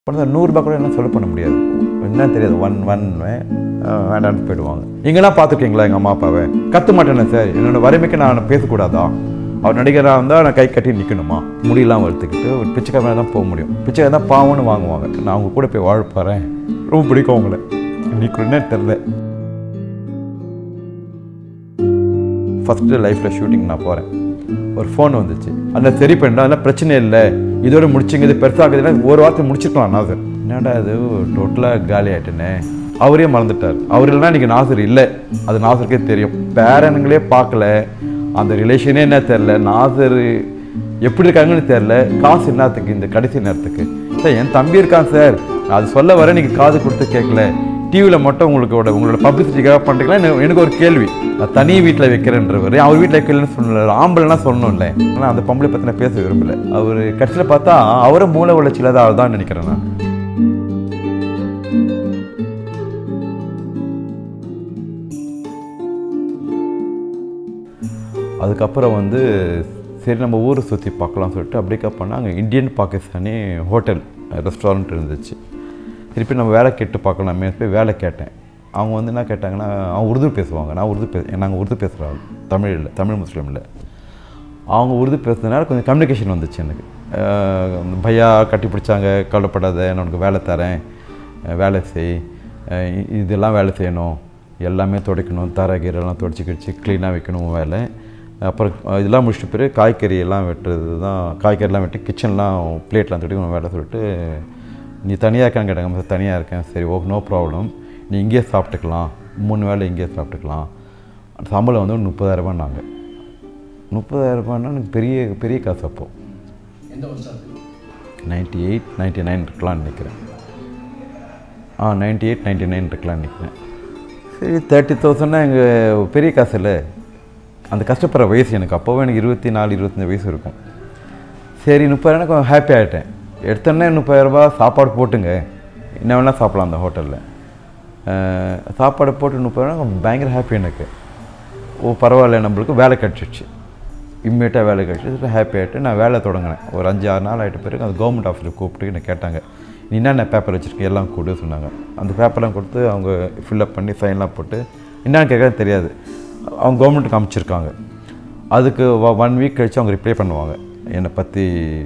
அப்புறம் நூறுரூபா கூட என்ன சொல்ல பண்ண முடியாது என்ன தெரியாது ஒன் ஒன் வேண்டான்னு போயிடுவாங்க நீங்களாம் பார்த்துருக்கீங்களா எங்கள் அம்மா அப்பாவை கற்று மாட்டேனே சார் என்னோட வறுமைக்கு நான் பேசக்கூடாதா அவர் நடிகராக இருந்தால் நான் கை கட்டி நிற்கணுமா முடியெல்லாம் வளர்த்துக்கிட்டு ஒரு பிச்சைக்காரன் தான் போக முடியும் பிச்சைக்காரன் தான் பாவம்னு வாங்குவாங்க நான் அவங்க கூட போய் வாழ போகிறேன் ரொம்ப பிடிக்கும் அவங்கள இன்னைக்கு என்ன தெரில ஃபஸ்ட்டு லைஃப்பில் ஷூட்டிங் நான் போகிறேன் ஒரு ஃபோன் வந்துச்சு அந்த சரி பண்ணிட்டோம் அதெல்லாம் பிரச்சனை இல்லை இதோட முடிச்சிங்க இது பெருசாகுதுன்னா ஒரு வார்த்தை முடிச்சிருக்கலாம் நாசர் என்னடா இது டோட்டலாக காலி ஆகிட்டேனே அவரே மறந்துட்டார் அவர் இல்லைனா இன்றைக்கி நாசர் இல்லை அது நாசருக்கே தெரியும் பேரனுங்களே பார்க்கல அந்த ரிலேஷனே என்ன தெரில நாசர் எப்படி இருக்காங்கன்னு தெரில காசு என்னத்துக்கு இந்த கடைசி நேரத்துக்கு சார் என் தம்பி இருக்கான் சார் நான் அது சொல்ல வர நீங்கள் காது கொடுத்து கேட்கல டிவியில் மட்டும் உங்களுக்கு உங்களோட பப்ளிசிட்டிக்காக பண்ணுறீங்களா எனக்கு- எனக்கு ஒரு கேள்வி நான் தனி வீட்டில் வைக்கிறேன்றவர் அவர் வீட்டில் வைக்கலன்னு சொல்லல ஆம்பளைனா சொல்லணும்ல ஆனால் அந்த பொம்பளை பற்றி நான் பேச விரும்பல அவர் கடைசியில் பார்த்தா அவரும் மூளை உளைச்சியில் தான் அவர் தான் நினைக்கிறேன் நான் அதுக்கப்புறம் வந்து சரி நம்ம ஊரை சுற்றி பார்க்கலாம் சொல்லிட்டு அப்படியே பண்ணால் அங்கே இந்தியன் பாகிஸ்தானி ஹோட்டல் ரெஸ்டாரண்ட் இருந்துச்சு திருப்பி நம்ம வேலை கேட்டு பார்க்கலாமே போய் வேலை கேட்டேன் அவங்க வந்து என்ன கேட்டாங்கன்னா அவங்க உருது பேசுவாங்க நான் உருது பேச நாங்கள் உருது பேசுகிறோம் தமிழ் இல்லை தமிழ் முஸ்லீம் இல்லை அவங்க உருது பேசுனதுனால கொஞ்சம் கம்யூனிகேஷன் வந்துச்சு எனக்கு அஹ் பையா கட்டி பிடிச்சாங்க கவலைப்படாத நான் உனக்கு வேலை தரேன் அஹ் வேலை செய் அஹ் இ- இதெல்லாம் வேலை செய்யணும் எல்லாமே துடைக்கணும் தர கீரெல்லாம் துடைச்சி கிடிச்சி க்ளீனாக வைக்கணும் உன் வேலை அப்புறம் அஹ் இதெல்லாம் முடிச்சிட்ட பிறகு காய்கறி எல்லாம் வெட்டுறது தான் காய்கறிலாம் வெட்டி கிச்சன்லாம் பிளேட்லாம் துடைக்கணும் வேலை சொல்லிட்டு நீ தனியாக இருக்கான்னு கேட்டாங்க தனியாக இருக்கேன் சரி ஓ நோ ப்ராப்ளம் நீ இங்கேயே சாப்பிட்டுக்கலாம் மூணு வேளை இங்கேயே சாப்பிட்டுக்கலாம் சம்பளம் வந்து முப்பதாயிரரூபா நாங்கள் முப்பதாயிரம் ரூபாய்னா எனக்கு பெரிய பெரிய காசு அப்போ எந்த வருஷம் அது நைன்ட்டி எயிட் நைன்ட்டி நைன் இருக்கலாம்னு நினைக்கிறேன் ஆ நைன்ட்டி எயிட் நைன்ட்டி நைன் இருக்கலாம்னு நினைக்கிறேன் சரி தேர்ட்டி தௌசண்ட்னா எங்கள் பெரிய காசு இல்லை அந்த கஷ்டப்படுற வயசு எனக்கு அப்போவே எனக்கு இருபத்தி நாலு இருபத்தஞ்சி வயசு இருக்கும் சரி முப்பதாயிரம் கொஞ்சம் ஹாப்பி ஆகிட்டேன் எடுத்தோடனே முப்பதாயிரரூபா சாப்பாடு போட்டுங்க என்ன வேணால் சாப்பிடலாம் அந்த ஹோட்டலில் சாப்பாடு போட்டு முப்பதாயிரம் பயங்கர ஹாப்பி எனக்கு ஓ பரவாயில்ல நம்மளுக்கு வேலை கிடச்சிடுச்சு இம்மிடியட்டாக வேலை கிடச்சிட்டு ஹாப்பி ஆகிட்டு நான் வேலை தொடங்கினேன் ஒரு அஞ்சு ஆறு நாள் ஆகிட்ட பிறகு அந்த கவர்மெண்ட் ஆஃபீஸில் கூப்பிட்டு என்னை கேட்டாங்க நீ என்னென்ன பேப்பர் வச்சுருக்க எல்லாம் கொடு சொன்னாங்க அந்த பேப்பர்லாம் கொடுத்து அவங்க ஃபில்லப் பண்ணி சைன்லாம் போட்டு என்னன்னு கேட்கறது தெரியாது அவங்க கவர்மெண்ட்டுக்கு அமைச்சிருக்காங்க அதுக்கு ஒன் வீக் கழிச்சு அவங்க ரிப்ளை பண்ணுவாங்க என்னை பற்றி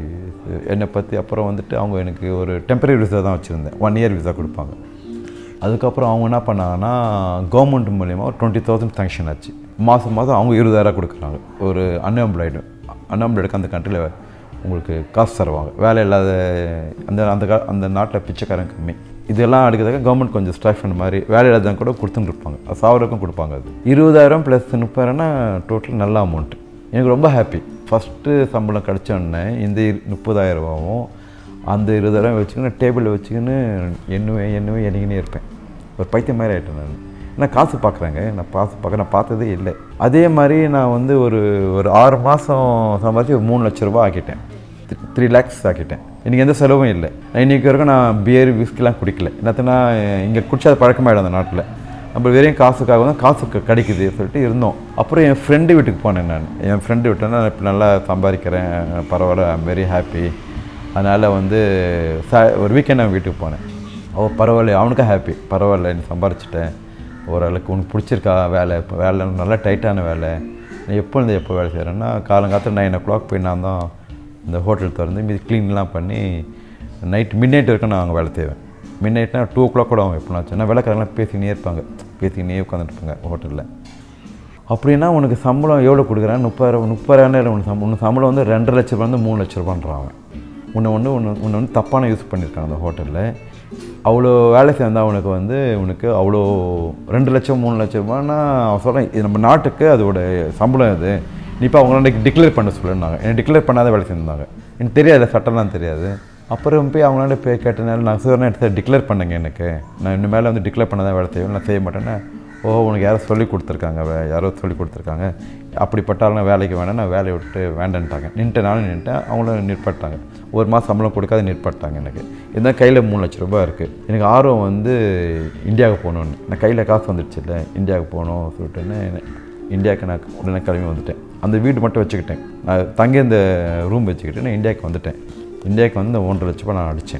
என்னை பற்றி அப்புறம் வந்துட்டு அவங்க எனக்கு ஒரு டெம்பரரி விசா தான் வச்சுருந்தேன் ஒன் இயர் விசா கொடுப்பாங்க அதுக்கப்புறம் அவங்க என்ன பண்ணாங்கன்னா கவர்மெண்ட் மூலியமாக ஒரு டுவெண்ட்டி தௌசண்ட் சாங்ஷன் ஆச்சு மாதம் மாதம் அவங்க இருபதாயிரம் கொடுக்குறாங்க ஒரு அன்எம்ப்ளாய்டு அன்எம்ப்ளாய்டுக்கு அந்த கண்ட்ரியில் உங்களுக்கு காசு தருவாங்க வேலை இல்லாத அந்த அந்த கா அந்த நாட்டில் பிச்சைக்காரன் கம்மி இதெல்லாம் அடுக்கிறதுக்கு கவர்மெண்ட் கொஞ்சம் ஸ்டாஃப் பண்ண மாதிரி வேலை இல்லாதவங்க கூட கொடுத்துன்னு இருப்பாங்க அது சாவரக்கும் கொடுப்பாங்க அது இருபதாயிரம் ப்ளஸ் முப்பதாயிரம்னா டோட்டல் நல்ல அமௌண்ட்டு எனக்கு ரொம்ப ஹாப்பி ஃபஸ்ட்டு சம்பளம் கிடச்ச உடனே இந்த இரு- முப்பதாயிரம் ரூபாவும் அந்த இருபதாயிரம் வச்சுக்கின்னு டேபிளில் வச்சுக்கின்னு எண்ணுவேன் எண்ணுவேன் எண்ணிக்கினே இருப்பேன் ஒரு பைத்தியம் மாதிரி ஆகிட்டேன் நான் நான் காசு பார்க்குறேங்க நான் காசு பார்க்க நான் பார்த்ததே இல்லை அதே மாதிரி நான் வந்து ஒரு ஒரு ஆறு மாதம் சம்பாதிச்சு ஒரு மூணு லட்ச ரூபா ஆக்கிட்டேன் த்ரீ லேக்ஸ் ஆக்கிட்டேன் எனக்கு எந்த செலவும் இல்லை நான் இன்றைக்கி வரைக்கும் நான் பியர் விஸ்கிலாம் குடிக்கல என்னத்துனா இங்கே குடிச்சாத பழக்கமாயிடும் அந்த நாட்டில் நம்ம வெறும் காசுக்காக தான் காசு க- கிடைக்குது சொல்லிட்டு இருந்தோம் அப்புறம் என் ஃப்ரெண்டு வீட்டுக்கு போனேன் நான் என் ஃப்ரெண்டு வீட்டுனா நான் இப்போ நல்லா சம்பாதிக்கிறேன் பரவாயில்ல ஐம் வெரி ஹாப்பி அதனால் வந்து ச ஒரு வீக்கெண்ட் நான் வீட்டுக்கு போனேன் ஓ பரவாயில்ல அவனுக்கும் ஹாப்பி பரவாயில்ல நீ சம்பாரிச்சிட்டேன் ஓரளவுக்கு உனக்கு பிடிச்சிருக்கா வேலை இப்போ வேலை நல்லா டைட்டான வேலை நீ எப்போ இருந்து எப்போ வேலை செய்கிறேன்னா காலங்காலத்தில் நைன் ஓ கிளாக் போய் நான் தான் இந்த ஹோட்டல் திறந்து மீதி க்ளீன்லாம் பண்ணி நைட் மிட் நைட் வரைக்கும் நான் அங்கே வேலை செய்வேன் மிட் நைட்னா டூ ஓ கிளாக் கூட அவங்க எப்படினாச்சும் ஏன்னா வேலைக்காரங்களாம் பேசிக்கினே இருப்பாங்க பேசிக்கினே உட்காந்துட்டு இருப்பாங்க ஹோட்டலில் அப்படின்னா உனக்கு சம்பளம் எவ்வளோ கொடுக்குறான் முப்பதாயிரம் முப்பதாயிரம் இல்லை உனக்கு சம்பளம் உனக்கு சம்பளம் வந்து ரெண்டரை லட்ச ரூபா வந்து மூணு லட்ச ரூபான்றான் அவன் உன்னை வந்து உன்னை உன்னை வந்து தப்பான யூஸ் பண்ணியிருக்காங்க அந்த ஹோட்டலில் அவ்வளோ வேலை சேர்ந்தா உனக்கு வந்து உனக்கு அவ்வளோ ரெண்டு லட்சம் மூணு லட்ச ரூபான்னா அவன் சொல்கிறேன் இது நம்ம நாட்டுக்கு அதோட சம்பளம் இது நீ இப்போ அவங்கள டிக்ளேர் பண்ண சொல்லிருந்தாங்க என்னை டிக்ளேர் பண்ணாத வேலை செஞ்சிருந்தாங்க எனக்கு தெரியாது சட்டம்லாம் தெரியாது அப்புறம் போய் அவங்களாண்ட போய் கேட்டனால நான் சார் எடுத்து டிக்ளேர் பண்ணுங்க எனக்கு நான் இன்னும் மேலே வந்து டிக்ளேர் பண்ணாதான் வேலை செய்வேன் நான் செய்ய மாட்டேன்னா ஓ உனக்கு யாரோ சொல்லி கொடுத்துருக்காங்க வே- யாரோ சொல்லி கொடுத்துருக்காங்க அப்படிப்பட்டாலும் நான் வேலைக்கு வேணாம் நான் வேலையை விட்டு வேண்டான்ட்டாங்க நின்ட்டு நானும் நின்ட்டேன் அவங்களும் நிற்பட்டாங்க ஒரு மாதம் சம்பளம் கொடுக்காத நிற்பட்டாங்க எனக்கு இருந்தால் கையில் மூணு லட்ச ரூபாய் இருக்குது எனக்கு ஆர்வம் வந்து இந்தியாவுக்கு போகணுன்னு நான் கையில் காசு வந்துடுச்சு இல்லை இந்தியாவுக்கு போகணும் சொல்லிட்டுன்னு இந்தியாவுக்கு நான் உடனே கிளம்பி வந்துட்டேன் அந்த வீடு மட்டும் வச்சுக்கிட்டேன் நான் தங்கி இந்த ரூம் வச்சுக்கிட்டு நான் இந்தியாவுக்கு வந்துட்டேன் இந்தியாவுக்கு வந்து இந்த ஒன்றரை லட்ச ரூபாய் நான் அடித்தேன்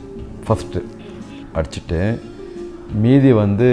ஃபஸ்ட்டு அடிச்சுட்டு மீதி வந்து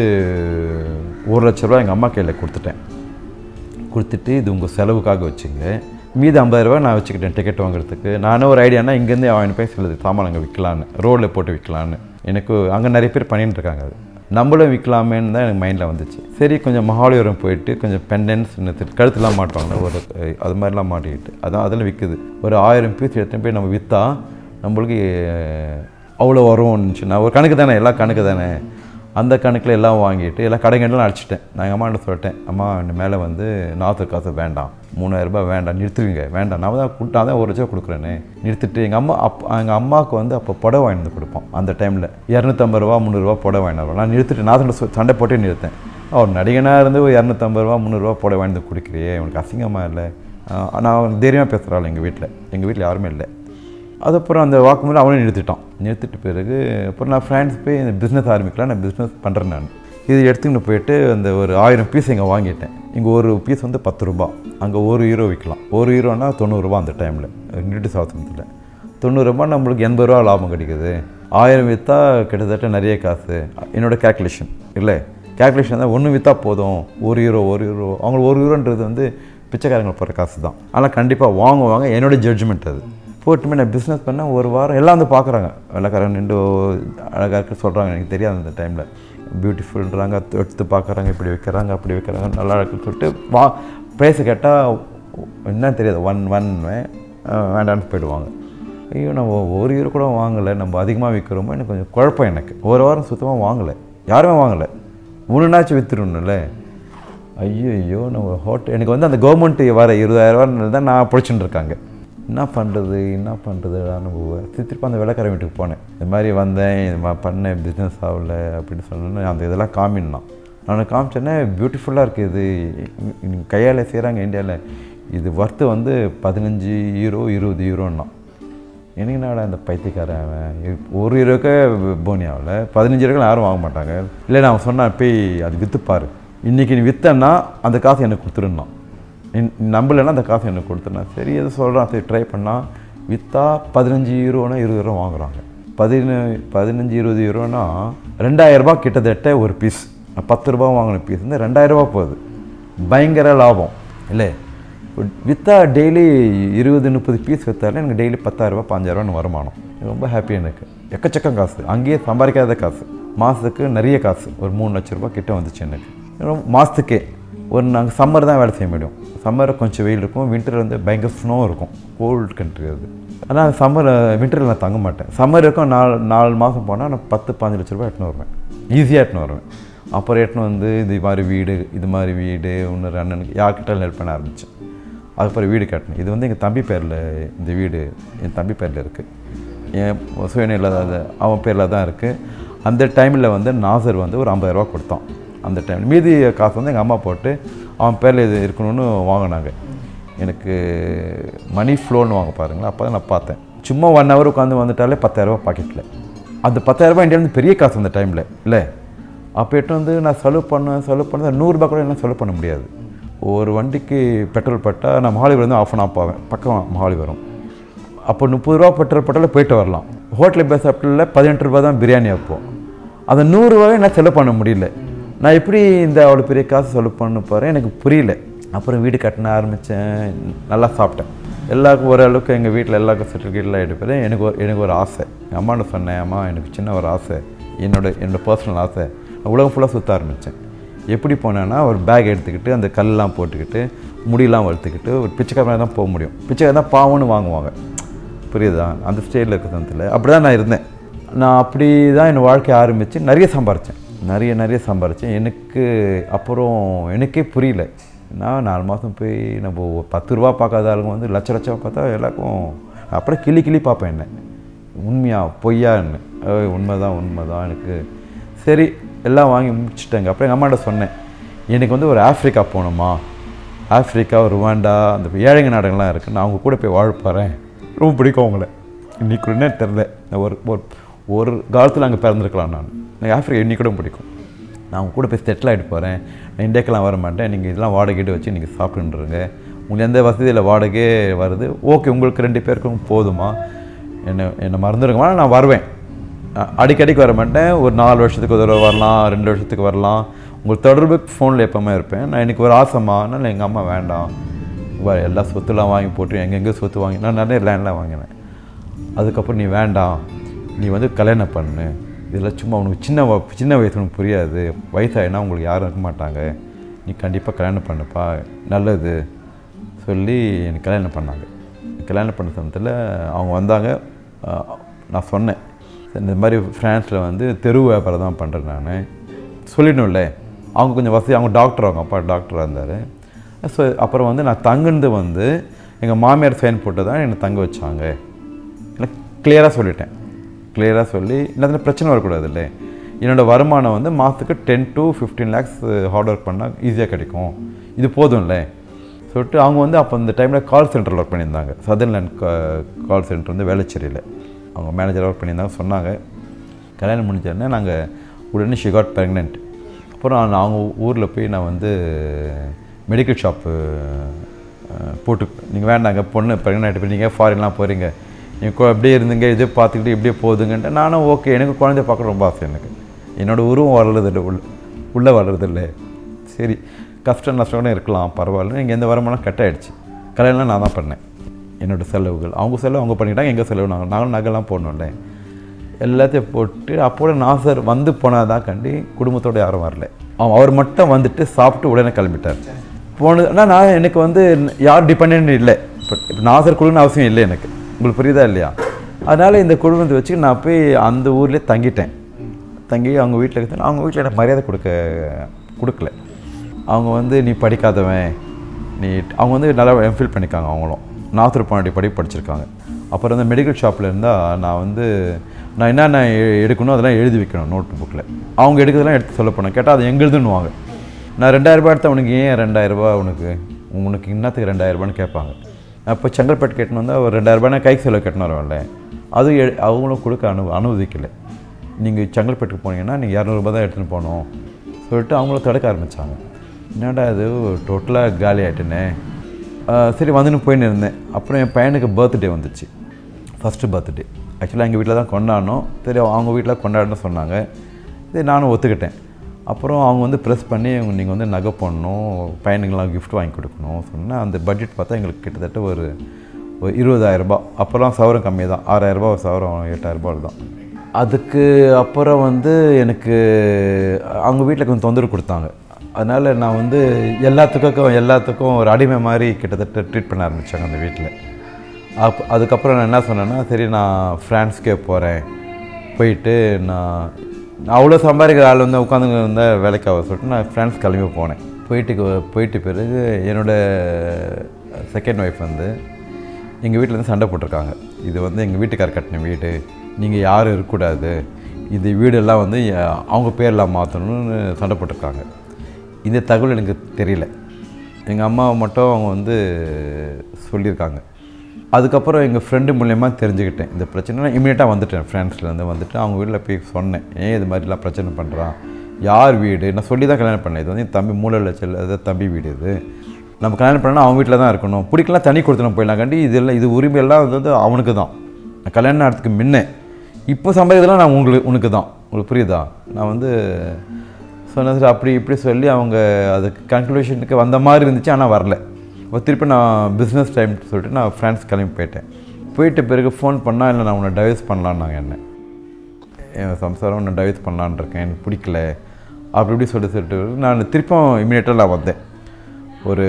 ஒரு லட்ச ரூபா எங்கள் அம்மா கையில் கொடுத்துட்டேன் கொடுத்துட்டு இது உங்கள் செலவுக்காக வச்சுங்க மீதி 50000 ரூபாய் நான் வச்சுக்கிட்டேன் டிக்கெட் வாங்குறதுக்கு நானும் ஒரு ஐடியானா இங்கேருந்து அவன் போய் சிலது சாமான் அங்கே விற்கலான்னு ரோடில் போட்டு விற்கலான்னு எனக்கு அங்கே நிறைய பேர் பண்ணிட்டு இருக்காங்க அது நம்மளும் விற்கலாமேன்னு தான் எனக்கு மைண்டில் வந்துச்சு சரி கொஞ்சம் மகாபலிபுரம் போயிட்டு கொஞ்சம் பெண்டன்ஸ் கழுத்துலாம் மாட்டுவாங்க ஒரு அஹ், அது மாதிரிலாம் மாட்டிக்கிட்டு அதான் அதில் விற்குது ஒரு ஆயிரம் பீஸ் எடுத்துன்னு போய் நம்ம விற்றா நம்மளுக்கு அஹ், அவ்வளோ வரும்னுச்சு நான் ஒரு கணக்கு தானே எல்லாம் கணக்கு தானே அந்த கணக்கில் எல்லாம் வாங்கிட்டு எல்லாம் கடைங்கெல்லாம் அடிச்சிட்டேன் நான் எங்கள் அம்மாட்ட சொல்லிட்டேன் அம்மா இந்த மேலே வந்து நாற்று காசு வேண்டாம் மூணாயிரம் ரூபாய் வேண்டாம் நிறுத்துவீங்க வேண்டாம் நான் தான் கொடுத்தா தான் ஒரு லட்சம் கொடுக்குறேனே நிறுத்திட்டு எங்கள் அம்மா அப் எங்கள் அம்மாவுக்கு வந்து அப்போ புடவை வாங்கி வந்து கொடுப்போம் அந்த டைமில் இரநூத்தம்பது ரூபா முந்நூறுரூவா புடவை வாங்கி வருவோம் நான் நிறுத்திட்டு நான் சண்டை சொ- சண்டை போட்டே நிறுத்தேன் அவர் நடிகனாக இருந்து ஒரு இரநூத்தம்பது ரூபா முந்நூறுரூவா புடவை வாங்கி வந்து கொடுக்குறியே உனக்கு அசிங்கமாக இல்லை ஆஹ் நான் தைரியமாக பேசுகிறாள் எங்கள் வீட்டில் எங்கள் வீட்டில் யாருமே இல்லை அதுக்கப்புறம் அந்த வாக்குமூலம் அவனே நிறுத்திட்டான் நிறுத்திட்ட பிறகு அப்புறம் நான் ஃப்ரெண்ட்ஸ் போய் இந்த பிஸ்னஸ் ஆரம்பிக்கலாம் நான் பிஸ்னஸ் பண்ணுறேன் நான் இது எடுத்துக்கிட்டு போயிட்டு அந்த ஒரு ஆயிரம் பீஸ் இங்கே வாங்கிட்டேன் இங்கே ஒரு பீஸ் வந்து பத்து ரூபா அங்கே ஒரு ஹீரோ விற்கலாம் ஒரு ஹீரோனா தொண்ணூறுரூபா அந்த டைமில் நிட்டு சாத்தனத்தில் தொண்ணூறுரூபா நம்மளுக்கு எண்பது ரூபா லாபம் கிடைக்குது ஆயிரம் விற்றா கிட்டத்தட்ட நிறைய காசு என்னோட கேல்குலேஷன் இல்லை கேல்குலேஷன் தான் ஒன்று விற்றா போதும் ஒரு ஹீரோ ஒரு ஹீரோ அவங்க ஒரு ஹீரோன்றது வந்து பிச்சைக்காரங்க போகிற காசு தான் ஆனால் கண்டிப்பாக வாங்குவாங்க என்னோட ஜட்ஜ்மெண்ட் அது போட்டுமே நான் பிஸ்னஸ் பண்ணேன் ஒரு வாரம் எல்லாம் வந்து பார்க்குறாங்க வெள்ளக்காரன் நின்று அழகாக இருக்கு சொல்கிறாங்க எனக்கு தெரியாது அந்த டைமில் பியூட்டிஃபுல்ன்றாங்க எடுத்து பார்க்குறாங்க இப்படி வைக்கிறாங்க அப்படி வைக்கிறாங்க நல்லா இருக்குன்னு சொல்லிட்டு வா பேச கேட்டால் என்ன தெரியாது ஒன் ஒன் வேண்டான்னு போயிடுவாங்க ஐயோ நம்ம ஒரு ஹீரோ கூட வாங்கலை நம்ம அதிகமாக விற்கிறோமோ எனக்கு கொஞ்சம் குழப்பம் எனக்கு ஒரு வாரம் சுத்தமாக வாங்கலை யாருமே வாங்கலை ஒன்றுனாச்சும் விற்றுருணும்ல ஐயோ ஐயோ நம்ம ஹோட்டல் எனக்கு வந்து அந்த கவர்மெண்ட் வர இருபதாயிரரூவா தான் நான் பிடிச்சிட்டு இருக்காங்க என்ன பண்ணுறது என்ன பண்ணுறது அனுபவம் திருப்பி அந்த வெள்ளக்காரன் வீட்டுக்கு போனேன் இந்த மாதிரி வந்தேன் இது மாதிரி பண்ணேன் பிஸ்னஸ் ஆகல அப்படின்னு சொன்னேன்னு அந்த இதெல்லாம் காமினான் நான் காமிச்சேன்னே பியூட்டிஃபுல்லாக இருக்குது இது கையால் செய்கிறாங்க இந்தியாவில் இது ஒர்த்து வந்து பதினஞ்சு ஹீரோ இருபது ஹீரோன்னா எனக்கு என்னடா இந்த பைத்தியக்காரன் அவன் இ- ஒரு ஹீரோக்கே போனி ஆகல பதினஞ்சு ஹீரோக்கள் யாரும் வாங்க மாட்டாங்க இல்லை நான் சொன்னேன் போய் அது விற்றுப்பாரு இன்றைக்கி நீ விற்றன்னா அந்த காசு எனக்கு கொடுத்துருந்தான் நீ நீ நம்பலைன்னா அந்த காசு எனக்கு கொடுத்துருந்தேன் சரி எது சொல்கிறான் சரி ட்ரை பண்ணால் விற்றா பதினஞ்சு ஹீரோனா இருபது ரூபா வாங்குறாங்க பதின பதினஞ்சு இருபது ஹீரோனா ரெண்டாயிரம் ரூபாய் கிட்டத்தட்ட ஒரு பீஸ் பத்து ரூபா வாங்கின பீஸ் வந்து ரெண்டாயிரம் ரூபாய் போகுது பயங்கர லாபம் இல்லை விற்றா டெய்லி இருபது முப்பது பீஸ் விற்றாலே எனக்கு டெய்லி பத்தாயிரரூபா பாஞ்சாயிரரூபான்னு வருமானம் ரொம்ப ஹாப்பி எனக்கு எக்கச்சக்கம் காசு அங்கேயே சம்பாதிக்காத காசு மாதத்துக்கு நிறைய காசு ஒரு மூணு லட்ச ரூபாய் கிட்ட வந்துச்சு எனக்கு ரொம்ப மாதத்துக்கே ஒரு நாங்கள் சம்மர் தான் வேலை செய்ய முடியும் சம்மர் கொஞ்சம் வெயில் இருக்கும் வின்டர் வந்து பயங்கர ஸ்னோ இருக்கும் கோல்டு கண்ட்ரி அது ஆனால் சம்மர் வின்டரில் நான் தங்க மாட்டேன் சம்மர் இருக்கும் நாலு நாலு மாதம் போனால் நான் பத்து பாஞ்சு லட்ச ரூபாய் எட்டுன்னு வருவேன் ஈஸியாக எட்டுன்னு வருவேன் அப்புறம் எட்டுன்னு வந்து இது மாதிரி வீடு இது மாதிரி வீடு இன்னொரு அண்ணனுக்கு யார்கிட்ட ஹெல்ப் பண்ண ஆரம்பித்தேன் அதுக்கப்புறம் வீடு கட்டினேன் இது வந்து எங்கள் தம்பி பேரில் இந்த வீடு என் தம்பி பேரில் இருக்குது என் சுயநிலை அது அவன் பேரில் தான் இருக்குது அந்த டைமில் வந்து நாசர் வந்து ஒரு 50000 ரூபாய் கொடுத்தான் அந்த டைம் மீதி காசு வந்து எங்கள் அம்மா போட்டு அவன் பேரில் இது இருக்கணும்னு வாங்கினாங்க எனக்கு மணி ஃப்ளோன்னு வாங்க பாருங்களேன் அப்போ தான் நான் பார்த்தேன் சும்மா ஒன் ஹவர் உட்காந்து வந்துட்டாலே பத்தாயிரரூபா பாக்கெட்டில் அந்த பத்தாயிரரூபா இந்தியாவிலேருந்து பெரிய காசு அந்த டைமில் இல்லை அப்போ எட்டு வந்து நான் செலவு பண்ண செலவு பண்ண நூறுரூபா கூட என்னால் செலவு பண்ண முடியாது ஒரு வண்டிக்கு பெட்ரோல் பட்டால் நான் மகாலிபுரம் தான் ஆஃப் அன் ஆஃப் ஆவேன் பக்கம் மகாலிபுரம் அப்போ முப்பது ரூபா பெட்ரோல் பட்டால் போயிட்டு வரலாம் ஹோட்டலில் போய் சாப்பிட்டல பதினெட்டு ரூபா தான் பிரியாணி அப்போ அந்த நூறுரூவாவே நான் செலவு பண்ண முடியல நான் எப்படி இந்த அவ்வளோ பெரிய காசு செலவு பண்ண போகிறேன் எனக்கு புரியல அப்புறம் வீடு கட்டின ஆரம்பித்தேன் நல்லா சாப்பிட்டேன் எல்லாருக்கும் ஓரளவுக்கு எங்கள் வீட்டில் எல்லாருக்கும் சர்டிஃபிகேட்லாம் எடுப்பேன் எனக்கு ஒரு எனக்கு ஒரு ஆசை எங்கள் அம்மாட்ட சொன்னேன் அம்மா எனக்கு சின்ன ஒரு ஆசை என்னோட என்னோட பர்சனல் ஆசை நான் உலகம் ஃபுல்லாக சுற்ற ஆரம்பித்தேன் எப்படி போனேன்னா ஒரு பேக் எடுத்துக்கிட்டு அந்த கல்லாம் போட்டுக்கிட்டு முடியெல்லாம் வளர்த்துக்கிட்டு ஒரு பிச்சைக்காரன் தான் போக முடியும் பிச்சைக்காரன் தான் பாவம்னு வாங்குவாங்க புரியுதா அந்த ஸ்டேஜில் இருக்க சமயத்தில் அப்படி தான் நான் இருந்தேன் நான் அப்படி தான் என் வாழ்க்கை ஆரம்பித்து நிறைய சம்பாரித்தேன் நிறைய நிறைய சம்பாரித்தேன் எனக்கு அப்புறம் எனக்கே புரியல நான் நாலு மாதம் போய் நம்ம ஒரு பத்து ரூபா பார்க்காத ஆளுங்க வந்து லட்ச லட்சம் பார்த்தா எல்லாருக்கும் அப்புறம் கிளி கிளி பார்ப்பேன் என்ன உண்மையா பொய்யான்னு ஏய், உண்மைதான் உண்மைதான் எனக்கு சரி எல்லாம் வாங்கி முடிச்சிட்டேங்க அப்புறம் எங்கள் அம்மாட்ட சொன்னேன் எனக்கு வந்து ஒரு ஆஃப்ரிக்கா போகணுமா ஆஃப்ரிக்கா ருவாண்டா அந்த ஏழைங்க நாடுகள்லாம் இருக்குது நான் அவங்க கூட போய் வாழ போகிறேன் ரொம்ப பிடிக்கும் அவங்கள இன்னைக்கு கூட என்ன தெரில நான் ஒரு ஒரு ஒரு காலத்தில் அங்கே பிறந்திருக்கலாம் நான் எனக்கு ஆஃப்ரிக்கா இன்னைக்கு கூட பிடிக்கும் நான் அவங்க கூட போய் செட்டில் ஆகிட்டு போகிறேன் நான் இந்தியாக்கெல்லாம் வர மாட்டேன் நீங்கள் இதெல்லாம் வாடகைட்டு வச்சு நீங்கள் சாப்பிட்டுருங்க உங்களுக்கு எந்த வசதியில் வாடகை வருது ஓகே உங்களுக்கு ரெண்டு பேருக்கும் போதுமா என்னை என்னை மறந்துடுங்கம்மா நான் வருவேன் அ- அடிக்கடிக்கு வர மாட்டேன் ஒரு நாலு வருஷத்துக்கு ஒரு தடவை வரலாம் ரெண்டு வருஷத்துக்கு வரலாம் உங்களுக்கு தொடர்பு ஃபோனில் எப்போவுமே இருப்பேன் நான் எனக்கு ஒரு ஆசைம்மா அதனால் எங்கள் அம்மா வேண்டாம் வா எல்லா சொத்துலாம் வாங்கி போட்டு எங்கெங்கே சொத்து வாங்கி நான் நிறைய லேண்ட்லாம் வாங்கினேன் அதுக்கப்புறம் நீ வேண்டாம் நீ வந்து கல்யாணம் பண்ணு இதெல்லாம் சும்மா உனக்கு சின்ன வ- சின்ன வயசு உனக்கு புரியாது வயசாயினா உங்களுக்கு யாரும் இருக்க மாட்டாங்க நீ கண்டிப்பாக கல்யாணம் பண்ணுப்பா நல்லது சொல்லி எனக்கு கல்யாணம் பண்ணாங்க கல்யாணம் பண்ண சமயத்தில் அவங்க வந்தாங்க அஹ், நான் சொன்னேன் "சரி, இந்த மாதிரி ஃப்ரான்ஸில் வந்து தெரு வியாபாரம் தான் பண்ணுறேன் நான் சொல்லிடணும்ல அவங்க கொஞ்சம் வசதி அவங்க டாக்டர் அவங்க அப்பா டாக்டராக இருந்தார் ஸோ அப்புறம் வந்து நான் தங்குனது வந்து எங்கள் மாமியார் சைன் போட்டு தான் என்னை தங்க வச்சாங்க இல்லை கிளியராக சொல்லிட்டேன் கிளியராக சொல்லி இல்லை பிரச்சனை வரக்கூடாது இல்லை என்னோடய வருமானம் வந்து மாதத்துக்கு ten to fifteen lakhs hard work பண்ணால் ஈஸியாக கிடைக்கும் இது போதும்ல சொல்லிட்டு அவங்க வந்து அப்போ இந்த டைமில் கால் சென்டரில் ஒர்க் பண்ணியிருந்தாங்க சதர்லேண்ட் கால் சென்டர் வந்து வேளச்சேரியில் அவங்க மேனேஜர் ஒர்க் பண்ணியிருந்தாங்க சொன்னாங்க கல்யாணம் முடிஞ்சோடனே நாங்கள் உடனே ஷி காட் ப்ரெக்னென்ட் அப்புறம் நான் அவங்க ஊரில் போய் நான் வந்து மெடிக்கல் ஷாப்பு போட்டு நீங்கள் வேண்டாங்க பொண்ணு ப்ரெக்னென்ட் ஆகிட்டு நீங்கள் ஃபாரின்லாம் போகிறீங்க நீங்கள் அப்படியே இருந்துங்க இதே பார்த்துக்கிட்டு இப்படியே போகுதுங்கன்ட்டு நானும் ஓகே எனக்கு குழந்தைய பார்க்க ரொம்ப ஆசை எனக்கு என்னோடய உருவம் வளருதில்லை உள்ள உள்ளே வளருதில்லை சரி கஷ்டம் நஷ்டம் கூட இருக்கலாம் பரவாயில்ல நீங்கள் எந்த வருமானம் கட் ஆயிடுச்சு கல்யாணம் நான் தான் பண்ணேன் என்னோடய செலவுகள் அவங்க செலவு அவங்க பண்ணிக்கிட்டாங்க எங்கள் செலவு நாங்கள் நாங்களும் நகைலாம் போடணும்ல எல்லாத்தையும் போட்டு அப்போட நாசர் வந்து போனால் தான் கண்டி குடும்பத்தோட யாரும் வரல அவன் அவர் மட்டும் வந்துட்டு சாப்பிட்டு உடனே கிளம்பிட்டார் போனது ஆனால் நான் எனக்கு வந்து யார் டிபெண்ட் இல்லை இப்போ இப்போ நாசர் குழுன்னு அவசியம் இல்லை எனக்கு உங்களுக்கு புரியுதா இல்லையா அதனால் இந்த குடும்பத்தை வச்சு நான் போய் அந்த ஊர்லேயே தங்கிட்டேன் தங்கி அவங்க வீட்டில் இருக்கிற அவங்க வீட்டில் எனக்கு மரியாதை கொடுக்க கொடுக்கல அவங்க வந்து நீ படிக்காதவன் நீ அவங்க வந்து நல்லா எம்ஃபில் பண்ணிக்காங்க அவங்களும் நாத்தூர் பாண்டி படி படிச்சிருக்காங்க அப்புறம் வந்து மெடிக்கல் ஷாப்பில் இருந்தால் நான் வந்து நான் என்னென்ன எ- எடுக்கணும் அதெல்லாம் எழுதி வைக்கணும் நோட் புக்கில் அவங்க எடுக்கிறதெல்லாம் எடுத்து சொல்ல போனேன் கேட்டால் அது எங்களுதுன்னுவாங்க நான் ரெண்டாயிரரூபா எடுத்தா உனக்கு ஏன் ரெண்டாயிரரூபா உனக்கு உனக்கு இன்னத்துக்கு ரெண்டாயிரரூபான்னு கேட்பாங்க அப்போ செங்கல்பட்டு கட்டணும் வந்தால் ஒரு ரெண்டாயிரரூபா கைக்கு செலவு கட்டணும் வரும்ல அது எ- அவங்களும் கொடுக்க அனு அனுமதிக்கலை நீங்கள் செங்கல்பட்டுக்கு போனீங்கன்னா நீங்கள் இரநூறுபா தான் எடுத்துகிட்டு போகணும் சொல்லிட்டு அவங்களும் தடுக்க ஆரம்பித்தாங்க என்னடா இது டோட்டலாக காலி ஆகிட்டேனே சரி வந்துன்னு போயின்னு இருந்தேன் அப்புறம் என் பையனுக்கு பர்த்டே வந்துச்சு ஃபஸ்ட்டு பர்த்டே ஆக்சுவலாக எங்கள் வீட்டில் தான் கொண்டாடணும் சரி அவங்க வீட்டில் கொண்டாடணும்னு சொன்னாங்க இது நானும் ஒத்துக்கிட்டேன் அப்புறம் அவங்க வந்து ப்ரெஸ் பண்ணி நீங்கள் வந்து நகை போடணும் பையனுங்களாம் gift வாங்கி கொடுக்கணும் சொன்னால் அந்த பட்ஜெட் பார்த்தா எங்களுக்கு கிட்டத்தட்ட ஒரு ஒரு இருபதாயிரரூபா அப்போல்லாம் சவரம் கம்மி தான் ஆறாயிரரூபா ஒரு சவரம் எட்டாயிரரூபா தான் அதுக்கு அப்புறம் வந்து எனக்கு அவங்க வீட்டில் கொஞ்சம் தொந்தரவு கொடுத்தாங்க அதனால் நான் வந்து எல்லாத்துக்கும் எல்லாத்துக்கும் ஒரு அடிமை மாதிரி கிட்டத்தட்ட ட்ரீட் பண்ண ஆரம்பித்தாங்க அந்த வீட்டில் அப் அதுக்கப்புறம் நான் என்ன சொன்னேன்னா சரி நான் ஃப்ரான்ஸ்க்கே போகிறேன் போயிட்டு நான் நான் அவ்வளோ சம்பாதிக்கிற ஆள் வந்து உட்காந்து இருந்தால் வேலைக்கு ஆக சொல்லிட்டு நான் ஃப்ரான்ஸ் கிளம்பி போனேன் போயிட்டு போயிட்டு பிறகு என்னோடய செகண்ட் ஒய்ஃப் வந்து எங்கள் வீட்டில் இருந்து சண்டை போட்டிருக்காங்க இது வந்து எங்கள் வீட்டுக்கார் கட்டின வீடு நீங்கள் யாரும் இருக்கக்கூடாது இது வீடெல்லாம் வந்து எ- அவங்க பேரில் மாற்றணும்னு சண்டை போட்டிருக்காங்க இந்த தகவல் எனக்கு தெரியல எங்கள் அம்மா மட்டும் அவங்க வந்து சொல்லியிருக்காங்க அதுக்கப்புறம் எங்கள் ஃப்ரெண்டு மூலயமா தெரிஞ்சுக்கிட்டேன் இந்த பிரச்சனை இமீடியட்டாக வந்துட்டேன் ஃப்ரெண்ட்ஸ்லேருந்து வந்துட்டு அவங்க வீட்டில் போய் சொன்னேன் ஏன் இது மாதிரிலாம் பிரச்சனை பண்ணுறான் யார் வீடு நான் சொல்லி தான் கல்யாணம் பண்ணேன் இது வந்து என் தம்பி மூலையில் செல்ல அதாவது தம்பி வீடு இது நம்ம கல்யாணம் பண்ணால் அவங்க வீட்டில் தான் இருக்கணும் பிடிக்கலாம் தனி கொடுத்துட்டு போயிடலாம் கண்டி இதெல்லாம் இது உரிமையெல்லாம் வந்து அவனுக்கு தான் நான் கல்யாணம் நேரத்துக்கு முன்னே இப்போ சம்பாதிக்கிறதுலாம் நான் உங்களுக்கு உனக்கு தான் உங்களுக்கு புரியுதா நான் வந்து சொன்னது சரி, அப்படி இப்படி சொல்லி அவங்க அதுக்கு கன்க்ளூஷனுக்கு வந்த மாதிரி இருந்துச்சு ஆனால் வரல அப்போ திருப்பி நான் பிஸ்னஸ் டைம் சொல்லிட்டு நான் ஃப்ரான்ஸ் கிளம்பி போயிட்டேன் போயிட்ட பிறகு ஃபோன் பண்ணால் இல்லை நான் உன்னை டைவர்ஸ் பண்ணலான்னாங்க என்ன என் சம்சாரம் உன்னை டைவர்ஸ் பண்ணலான்னு இருக்கேன் எனக்கு பிடிக்கல அப்படி இப்படி சொல்லி சொல்லிட்டு நான் திருப்பியும் இமீடியட்டாக நான் வந்தேன் ஒரு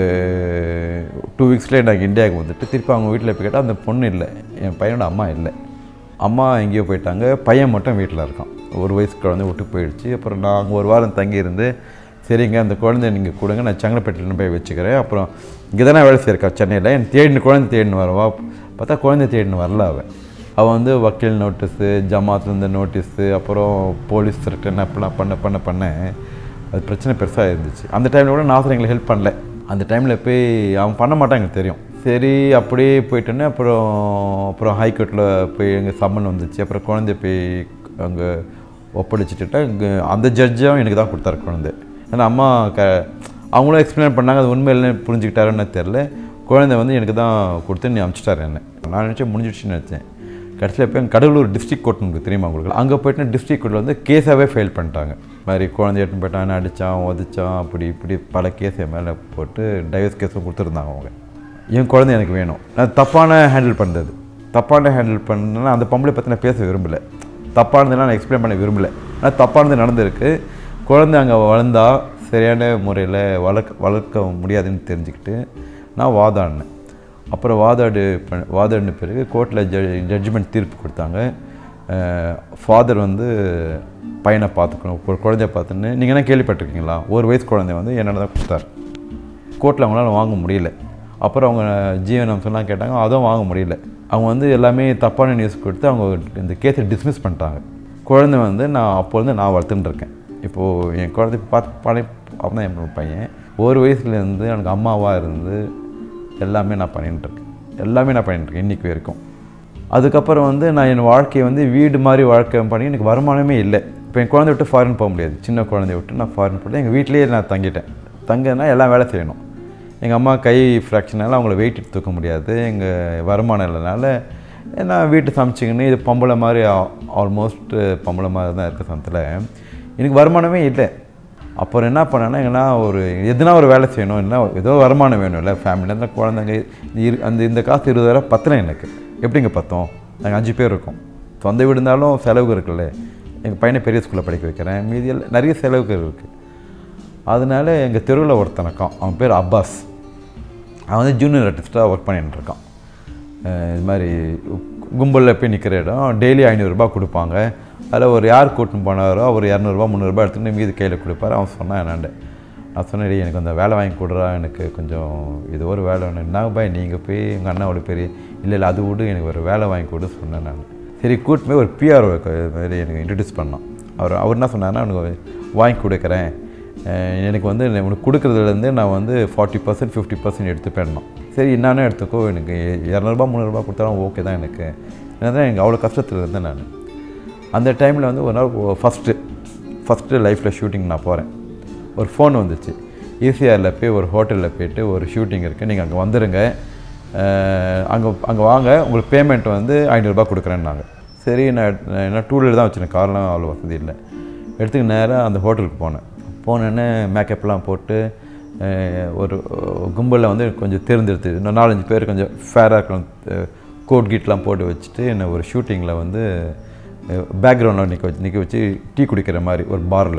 டூ வீக்ஸ்லேயே நாங்கள் இந்தியாவுக்கு வந்துட்டு திருப்பி அவங்க வீட்டில் போய் கேட்டால் அந்த பொண்ணு இல்லை என் பையனோட அம்மா இல்லை அம்மா எங்கேயோ போயிட்டாங்க பையன் மட்டும் வீட்டில் இருக்கான் ஒரு வயசு குழந்தை விட்டு போயிடுச்சு அப்புறம் நான் அங்கே ஒரு வாரம் தங்கி இருந்து சரிங்க அந்த குழந்தைய நீங்கள் கொடுங்க நான் செங்கல்பேட்டில் போய் வச்சுக்கிறேன் அப்புறம் இங்கே தானே வேலை செய்யிருக்கா சென்னையில் என் தேடினு குழந்தை தேடினு வரவா பார்த்தா குழந்தை தேடினு வரல அவன் அவன் வந்து வக்கீல் நோட்டீஸு ஜமாத்துலேருந்து நோட்டீஸு அப்புறம் போலீஸ் ரிட்டர்ன் அப்படிலாம் பண்ண பண்ண பண்ண அது பிரச்சனை பெருசாக இருந்துச்சு அந்த டைமில் கூட நாசர் எங்களுக்கு ஹெல்ப் பண்ணல அந்த டைமில் போய் அவன் பண்ண மாட்டான் எனக்கு தெரியும் சரி அப்படியே போயிட்டோன்னே அப்புறம் அப்புறம் ஹைகோர்ட்டில் போய் எங்கள் சம்மன் வந்துச்சு அப்புறம் குழந்தைய போய் அங்கே ஒப்படைச்சிட்டுட்டா இங்கே அந்த ஜட்ஜும் எனக்கு தான் கொடுத்தாரு குழந்தை ஏன்னா அம்மா க அவங்களும் எக்ஸ்பிளைன் பண்ணாங்க அது உண்மையிலே புரிஞ்சுக்கிட்டாருன்னு தெரில குழந்தை வந்து எனக்கு தான் கொடுத்து நீ அமுச்சிட்டாரு என்ன நான் நினச்சேன் முடிஞ்சிடுச்சுன்னு நினச்சேன் கடைசியில் போய் கடலூர் டிஸ்ட்ரிக்ட் கோர்ட் உங்களுக்கு தெரியுமா உங்களுக்கு அங்கே போயிட்டு டிஸ்ட்ரிக்ட் கோர்ட்டில் வந்து கேஸாகவே ஃபெயில் பண்ணிட்டாங்க இந்த மாதிரி குழந்தை எடுத்துன்னு போயிட்டான் அடித்தான் உதச்சான் அப்படி இப்படி பல கேஸ் என் மேலே போட்டு டைவர்ஸ் கேஸும் கொடுத்துருந்தாங்க அவங்க என் குழந்தை எனக்கு வேணும் நான் தப்பான ஹேண்டில் பண்ணுறது தப்பான ஹேண்டில் பண்ணனா அந்த பொம்பளை பற்றி நான் பேச விரும்பலை தப்பானதெல்லாம் நான் எக்ஸ்பிளைன் பண்ண விரும்பலை ஆனால் தப்பானது நடந்திருக்கு குழந்தை அங்கே வளர்ந்தா சரியான முறையில் வளர்க்க வளர்க்க முடியாதுன்னு தெரிஞ்சுக்கிட்டு நான் வாதாடினேன் அப்புறம் வாதாடு ப- வாதாடின பிறகு கோர்ட்டில் ஜட்ஜ்மெண்ட் தீர்ப்பு கொடுத்தாங்க ஃபாதர் வந்து பையனை பார்த்துக்கணும் ஒரு குழந்தைய பார்த்துன்னு நீங்கள் என்ன கேள்விப்பட்டிருக்கீங்களா ஒரு வயசு குழந்தை வந்து என்னென்ன தான் கொடுத்தாரு கோர்ட்டில் அவங்களால வாங்க முடியல அப்புறம் அவங்க ஜீவனம் சொன்னால் கேட்டாங்க அதுவும் வாங்க முடியல அவங்க வந்து எல்லாமே தப்பான நியூஸ் கொடுத்து அவங்க இந்த கேஸை டிஸ்மிஸ் பண்ணிட்டாங்க குழந்தை வந்து நான் அப்போ வந்து நான் வளர்த்துட்டு இருக்கேன் இப்போது என் குழந்தை பார்த்து பழைய அப்போ தான் என் பையன் ஒரு வயசுலேருந்து எனக்கு அம்மாவாக இருந்து எல்லாமே நான் பண்ணிட்டு இருக்கேன் எல்லாமே நான் பண்ணிட்டு இருக்கேன் இன்றைக்கி வரைக்கும் அதுக்கப்புறம் வந்து நான் என் வாழ்க்கையை வந்து வீடு மாதிரி வாழ்க்கை பண்ணி எனக்கு வருமானமே இல்லை இப்போ என் குழந்தை விட்டு ஃபாரின் போக முடியாது சின்ன குழந்தைய விட்டு நான் ஃபாரின் போட்டு எங்கள் வீட்டிலேயே நான் தங்கிட்டேன் தங்கினா எல்லாம் வேலை செய்யணும் எங்கள் அம்மா கை ஃப்ராக்ஷனால அவங்கள வெயிட் எடுத்து தூக்க முடியாது எங்கள் வருமானம் இல்லைனால நான் வீட்டு சமைச்சிக்கின்னு இது பொம்பளை மாதிரி ஆல்மோஸ்ட் பொம்பளை மாதிரி தான் இருக்க சமயத்தில் எனக்கு வருமானமே இல்லை அப்புறம் என்ன பண்ணேன்னா எங்கன்னா ஒரு எதுனா ஒரு வேலை செய்யணும் என்ன ஏதோ வருமானம் வேணும் இல்லை ஃபேமிலியில் குழந்தைங்க இரு அந்த இந்த காசு இருபதாயிரம் பத்தலை எனக்கு எப்படிங்க பத்தோம் நாங்கள் அஞ்சு பேர் இருக்கோம் சொந்த வீடு இருந்தாலும் செலவுக்கு இருக்குல்ல எங்கள் பையனை பெரிய ஸ்கூலில் படிக்க வைக்கிறேன் மீதியில் நிறைய செலவுக்கு இருக்குது அதனால எங்கள் தெருவில் ஒருத்தன் இருக்கான் அவன் பேர் அப்பாஸ் அவன் வந்து ஜூனியர் ஆர்டிஸ்ட்டாக ஒர்க் பண்ணிட்டு இருக்கான் அஹ் இது மாதிரி கும்பலில் போய் நிற்கிற இடம் டெய்லி ஐநூறுரூபா கொடுப்பாங்க அதில் ஒரு யார் கூட்டின்னு போனாரோ அவர் இரநூறுபா முந்நூறுரூபா எடுத்துகிட்டு மீதி கையில் கொடுப்பாரு அவன் சொன்னான் என்னாண்ட நான் சொன்னேன் "டேய், எனக்கு அந்த வேலை வாங்கி கொடுறா எனக்கு கொஞ்சம் இது ஒரு வேலை வேணும் என்ன பாய் நீங்கள் போய் எங்கள் அண்ணாவோட பெரிய இல்லை இல்லை அது விடு எனக்கு ஒரு வேலை வாங்கி கொடு சொன்னேன் நான் சரி கூட்டு போய் ஒரு பிஆர் மாதிரி எனக்கு இன்ட்ரடியூஸ் பண்ணான் அவர் அவர் என்ன சொன்னார்னா அவனுக்கு வாங்கி கொடுக்குறேன் அஹ் எனக்கு வந்து உனக்கு கொடுக்குறதுலேருந்து நான் வந்து ஃபார்ட்டி பர்சன்ட் ஃபிஃப்டி பர்சன்ட் எடுத்துப்பேன்னா சரி என்னன்னு எடுத்துக்கோ எனக்கு இரநூறுபா முந்நூறுபா கொடுத்தாலும் ஓகே தான் எனக்கு ஏன்னா தான் எனக்கு அவ்வளோ கஷ்டத்தில் இருந்தேன் நான் அந்த டைமில் வந்து ஒரு நாள் ஃபஸ்ட்டு ஃபஸ்ட்டு லைஃப்பில் ஷூட்டிங் நான் போகிறேன் ஒரு ஃபோன் வந்துச்சு ஈசிஆரில் போய் ஒரு ஹோட்டலில் போயிட்டு ஒரு ஷூட்டிங் இருக்குது நீங்கள் அங்கே வந்துடுங்க அங்கே அங்கே வாங்க உங்களுக்கு பேமெண்ட் வந்து ஐநூறுரூபா கொடுக்குறேன்னாங்க சரி நான் நான் என்ன டூ வீலர் தான் வச்சுருக்கேன் கார்லாம் அவ்வளோ வசதி இல்லை எடுத்துக்க நேராக அந்த ஹோட்டலுக்கு போனேன் போனேன்னே மேக்கப்லாம் போட்டு அஹ், ஒரு கும்பலில் வந்து கொஞ்சம் தேர்ந்தெடுத்து இன்னும் நாலஞ்சு பேர் கொஞ்சம் ஃபேராக இருக்கலாம் கோட் கீட்லாம் போட்டு வச்சுட்டு என்னை ஒரு ஷூட்டிங்கில் வந்து பேக்ரவுண்டில் நிற்க வச்சு நிற்க வச்சு டீ குடிக்கிற மாதிரி ஒரு பாரில்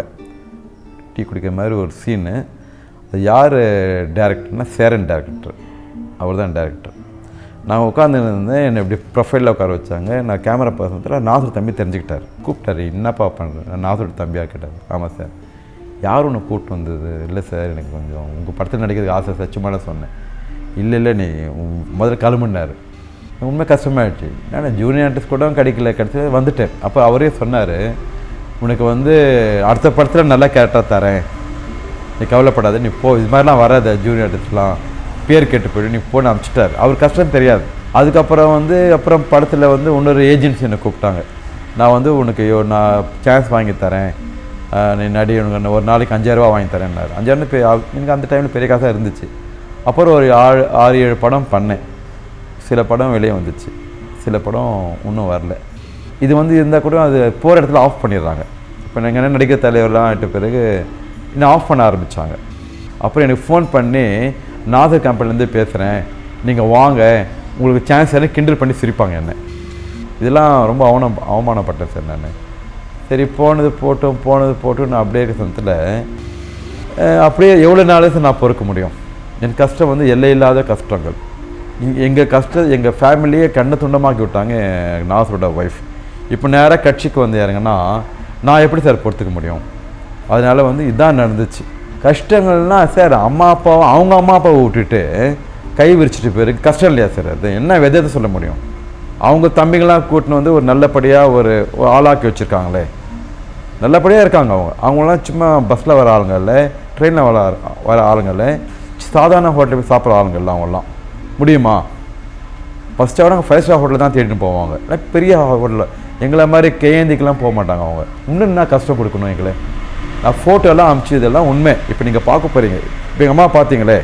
டீ குடிக்கிற மாதிரி ஒரு சீனு அது யார் டேரக்டர்னா சேரன் டேரக்டர் அவர் தான் டேரக்டர் நான் உட்காந்துருந்தேன் என்னை இப்படி ப்ரொஃபைலில் உட்கார வச்சாங்க நான் கேமரா பர்சனத்தில் நாசர் தம்பி தெரிஞ்சுக்கிட்டார் கூப்பிட்டாரு என்னப்பா பண்ணுறேன் நான் நாசரோட தம்பியாக கேட்டார் ஆமாம் சார் யார் உன்னை கூப்பிட்டு வந்தது இல்லை சார் எனக்கு கொஞ்சம் உங்கள் படத்தில் நடிக்கிறதுக்கு ஆசை சார் சும்மா தான் சொன்னேன் இல்லை இல்லை நீ உன் முதல்ல கிளம்புனார் உண்மை கஷ்டமாயிடுச்சு நான் ஜூனியர் ஆர்டிஸ்ட் கூட கிடைக்கல கிடைச்சது வந்துட்டேன் அப்போ அவரே சொன்னார் உனக்கு வந்து அடுத்த படத்தில் நல்ல கேரக்டர் தரேன் நீ கவலைப்படாத நீ போ இது மாதிரிலாம் வராத ஜூனியர் ஆர்டிஸ்ட்லாம் பேர் கேட்டு போயிடு நீ போன்னு அனுப்பிச்சிட்டார் அவர் கஷ்டம் தெரியாது அதுக்கப்புறம் வந்து அப்புறம் படத்தில் வந்து இன்னொரு ஏஜென்சி என்னை கூப்பிட்டாங்க நான் வந்து உனக்கு யோ- நான் சான்ஸ் வாங்கி தரேன் ஆஹ் நீ நடி உனக்கு நான் ஒரு நாளைக்கு அஞ்சாயிரரூபா வாங்கி தரேன்னாரு அஞ்சாயிரம் பெரிய எனக்கு அந்த டைமில் பெரிய காசாக இருந்துச்சு அப்புறம் ஒரு ஆறு ஆறு ஏழு படம் பண்ணேன் சில படம் வெளியே வந்துச்சு சில படம் இன்னும் வரல இது வந்து இருந்தால் கூட அது போகிற இடத்துல ஆஃப் பண்ணிடுறாங்க இப்போ நீங்கள் என்ன நடிகர் தலைவர்லாம் ஆகிட்ட பிறகு இன்னும் ஆஃப் பண்ண ஆரம்பித்தாங்க அப்புறம் எனக்கு ஃபோன் பண்ணி நாசர் கம்பெனிலேருந்து பேசுகிறேன் நீங்கள் வாங்க உங்களுக்கு சான்ஸ் எல்லாம் கிண்டல் பண்ணி சிரிப்பாங்க என்ன இதெல்லாம் ரொம்ப அவமானம் அவமானப்பட்டேன் சார் நான் சரி போனது போட்டும் போனது போட்டும் நான் அப்படியே இருக்க சமயத்தில் அப்படியே எவ்வளோ நாளே சார் நான் பொறுக்க முடியும் என் கஷ்டம் வந்து எல்லையில்லாத கஷ்டங்கள் எங்கள் கஷ்டம் எங்கள் ஃபேமிலியே கண்ணை துண்டமாக்கி விட்டாங்க என் நாசரோட ஒய்ஃப் இப்போ நேராக கட்சிக்கு வந்து இறங்கன்னா நான் எப்படி சார் பொறுத்துக்க முடியும் அதனால வந்து இதான் நடந்துச்சு கஷ்டங்கள்னா சார் அம்மா அப்பாவை அவங்க அம்மா அப்பாவை விட்டுட்டு கை விரிச்சிட்டு போயிருக்கு கஷ்டம் இல்லையா சார் அது என்ன விதத்தை சொல்ல முடியும் அவங்க தம்பிங்களாம் கூட்டின்னு வந்து ஒரு நல்லபடியாக ஒரு ஒரு ஆளாக்கி வச்சுருக்காங்களே நல்லபடியாக இருக்காங்க அவங்க அவங்களாம் சும்மா பஸ்ஸில் வர ஆளுங்க இல்லை ட்ரெயினில் வர ஆள்- வர ஆளுங்க இல்லை சாதாரண ஹோட்டலில் போய் சாப்பிட்ற ஆளுங்க இல்லை அவங்களாம் முடியுமா ஃபஸ்ட்டு அவங்க ஃபைவ் ஸ்டார் ஹோட்டலில் தான் தேடிட்டு போவாங்க இல்லை பெரிய ஹோட்டலில் எங்களை மாதிரி கேந்திக்கெலாம் போக மாட்டாங்க அவங்க இன்னும் என்ன கஷ்டம் கொடுக்கணும் எங்களை நான் photo எல்லாம் அனுப்பிச்சு இதெல்லாம் உண்மை இப்போ நீங்கள் பார்க்க போகிறீங்க இப்போ எங்கள் அம்மா பார்த்தீங்களே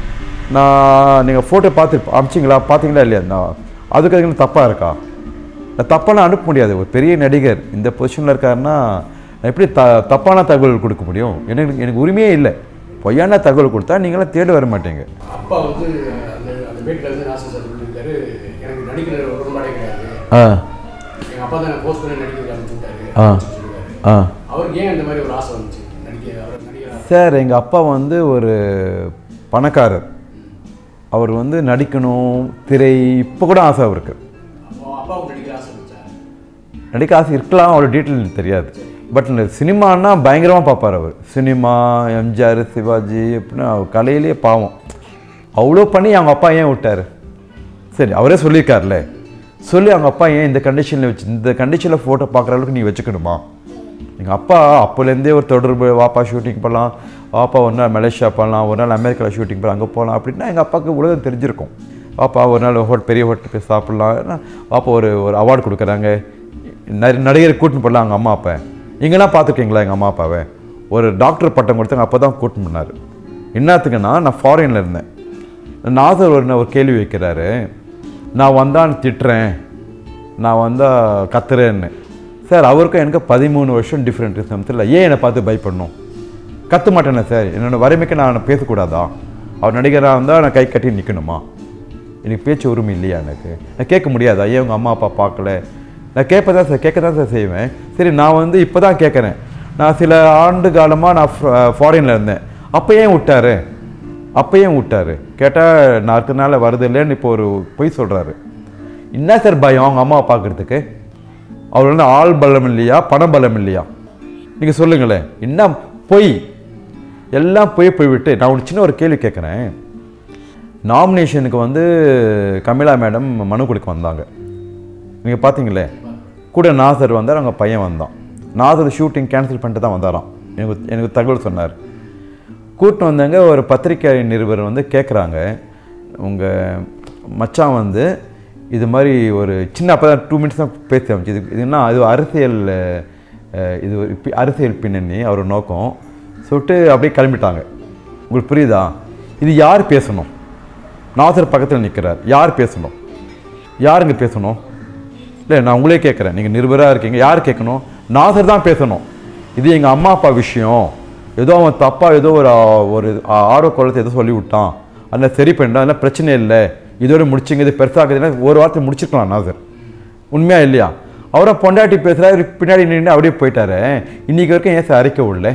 நான் நீங்கள் ஃபோட்டோ பார்த்து அமிச்சிங்களா பார்த்தீங்களா இல்லையா நான் அதுக்கு அதுக்கு தப்பாக இருக்கா நான் தப்பாலாம் அனுப்ப முடியாது ஒரு பெரிய நடிகர் இந்த பொசிஷனில் இருக்காருன்னா நான் எப்படி த தப்பான தகவல் கொடுக்க முடியும் எனக்கு எனக்கு உரிமையே இல்லை பொய்யான தகவல் கொடுத்தா நீங்களாம் தேடி வர மாட்டீங்க அப்பா வந்து அந்த அந்த வீட்டில் இருந்து நாசர் சார் சொல்லியிருக்காரு எனக்கு நடிக்கிற உடன்பாடே கிடையாது ஆ எங்கள் அப்பா தான் போஸ்ட் பண்ணி நடிக்கிறது அனுப்பிச்சுட்டாரு ஆ. சொல்லியிருக்காரு ஆ அவருக்கு ஏன் இந்த மாதிரி ஒரு ஆசை வந்துச்சு நடிக்க அவர் நடிகர் ஆசை. சார் எங்கள் அப்பா வந்து ஒரு பணக்காரர் அவர் வந்து நடிக்கணும் திரை இப்போ கூட ஆசை அவருக்கு அப்போ அப்பாவுக்கு நடிக்கிற ஆசை வந்துச்சா நடிக்க ஆசை இருக்கலாம் அவ்வளோ டீட்டெயில் எனக்கு தெரியாது பட் இந்த சினிமான்னா பயங்கரமாக பார்ப்பார் அவர் சினிமா எம்ஜிஆர் சிவாஜி அப்படின்னு அவர் கலையிலே பாவம் அவ்வளோ பண்ணி அவங்க அப்பா ஏன் விட்டார் சரி அவரே சொல்லியிருக்கார்ல சொல்லி அவங்க அப்பா ஏன் இந்த கண்டிஷனில் வச்சு இந்த கண்டிஷனில் ஃபோட்டோ பார்க்குற அளவுக்கு நீ வச்சுக்கணுமா எங்கள் அப்பா அப்போலேருந்தே ஒரு தொடர்பு வாப்பா ஷூட்டிங் பண்ணலாம் வாப்பா ஒரு நாள் மலேசியா பண்ணலாம் ஒரு நாள் அமெரிக்காவில் ஷூட்டிங் பண்ணலாம் அங்கே போகலாம் அப்படின்னா எங்கள் அப்பாவுக்கு உலகம் தெரிஞ்சிருக்கும் வாப்பா ஒரு நாள் ஹோட் பெரிய ஹோட்டல் போய் சாப்பிட்லாம் ஏன்னா வாப்பா ஒரு ஒரு அவார்டு கொடுக்குறாங்க நிறைய நடிகர் கூட்டின்னு போடலாம் அவங்க அம்மா அப்பா இங்கெல்லாம் பார்த்துருக்கீங்களா எங்கள் அம்மா அப்பாவை ஒரு டாக்டர் பட்டம் கொடுத்தாங்க அப்போ தான் கூட்டின்னு பண்ணார் என்னத்துக்குன்னா நான் ஃபாரினில் இருந்தேன் நாசர் ஒரு ஒரு கேள்வி வைக்கிறாரு நான் வந்தான் திட்டுறேன் நான் வந்தால் கத்துறேன்னு சார் அவருக்கும் எனக்கு பதிமூணு வருஷம் டிஃப்ரெண்ட் சமயத்தில் ஏன் என்னை பார்த்து பயப்படணும் கத்த மாட்டேனே சார் என்னோட வறுமைக்கு நான் பேசக்கூடாதா அவர் நடிகராக இருந்தால் நான் கை கட்டி நிற்கணுமா எனக்கு பேச்சு உரிமை இல்லையா எனக்கு நான் கேட்க முடியாதா ஏன் உங்கள் அம்மா அப்பா பார்க்கல நான் கேட்ப தான் சார் கேட்க தான் சார் செய்வேன் சரி நான் வந்து இப்போ தான் கேட்குறேன் நான் சில ஆண்டு காலமாக நான் ஃபாரினில் இருந்தேன் அப்போ ஏன் விட்டாரு அப்போ ஏன் விட்டாரு கேட்டால் நான் இருக்கிறனால வருது இல்லைன்னு இப்போ ஒரு பொய் சொல்கிறாரு என்ன சார் பயம் அவங்க அம்மாவை பார்க்குறதுக்கு அவர் வந்து ஆள் பலம் இல்லையா பண பலம் இல்லையா நீங்கள் சொல்லுங்களேன் என்ன பொய் எல்லாம் பொய் போய்விட்டு நான் ஒரு சின்ன ஒரு கேள்வி கேட்குறேன் நாமினேஷனுக்கு வந்து கமிலா மேடம் மனு கொடுக்க வந்தாங்க நீங்கள் பார்த்தீங்களே கூட நாசர் வந்தார் அவங்க பையன் வந்தான் நாசர் ஷூட்டிங் கேன்சல் பண்ணிட்டு தான் வந்தாராம் எனக்கு எனக்கு தகவல் சொன்னார் கூட்டின்னு வந்தாங்க ஒரு பத்திரிக்கை நிருபர் வந்து கேட்குறாங்க உங்கள் மச்சான் வந்து இது மாதிரி ஒரு சின்ன அப்போ தான் டூ மினிட்ஸ் தான் பேசி அமைச்சு இது இதுனா அது அரசியல் அஹ், இது ஒரு பி- அரசியல் பின்னணி அவர் நோக்கம் சொல்லிட்டு அப்படியே கிளம்பிட்டாங்க உங்களுக்கு புரியுதா இது யார் பேசணும் நாசர் பக்கத்தில் நிற்கிறார் யார் பேசணும் யாருங்க பேசணும் இல்லை நான் உங்களே கேட்குறேன் நீங்கள் நிருபராக இருக்கீங்க யார் கேட்கணும் நாசர் தான் பேசணும் இது எங்கள் அம்மா அப்பா விஷயம் ஏதோ அவன் தப்பாக ஏதோ ஒரு ஆ- ஒரு ஆ- ஆர்வ குளத்தை ஏதோ சொல்லி விட்டான் அதில் சரி பண்ணிட்டான் அதெல்லாம் பிரச்சனை இல்லை இதோட முடிச்சிங்க இது பெருசாகுதுன்னா ஒரு வார்த்தை முடிச்சிருக்கலாம் நாசர் உண்மையா இல்லையா அவரை பொண்டாட்டி பேசுகிறாரு பின்னாடி நின்று அப்படியே போயிட்டாரு இன்னைக்கு வரைக்கும் ஏன் சார் அறிக்கை விடல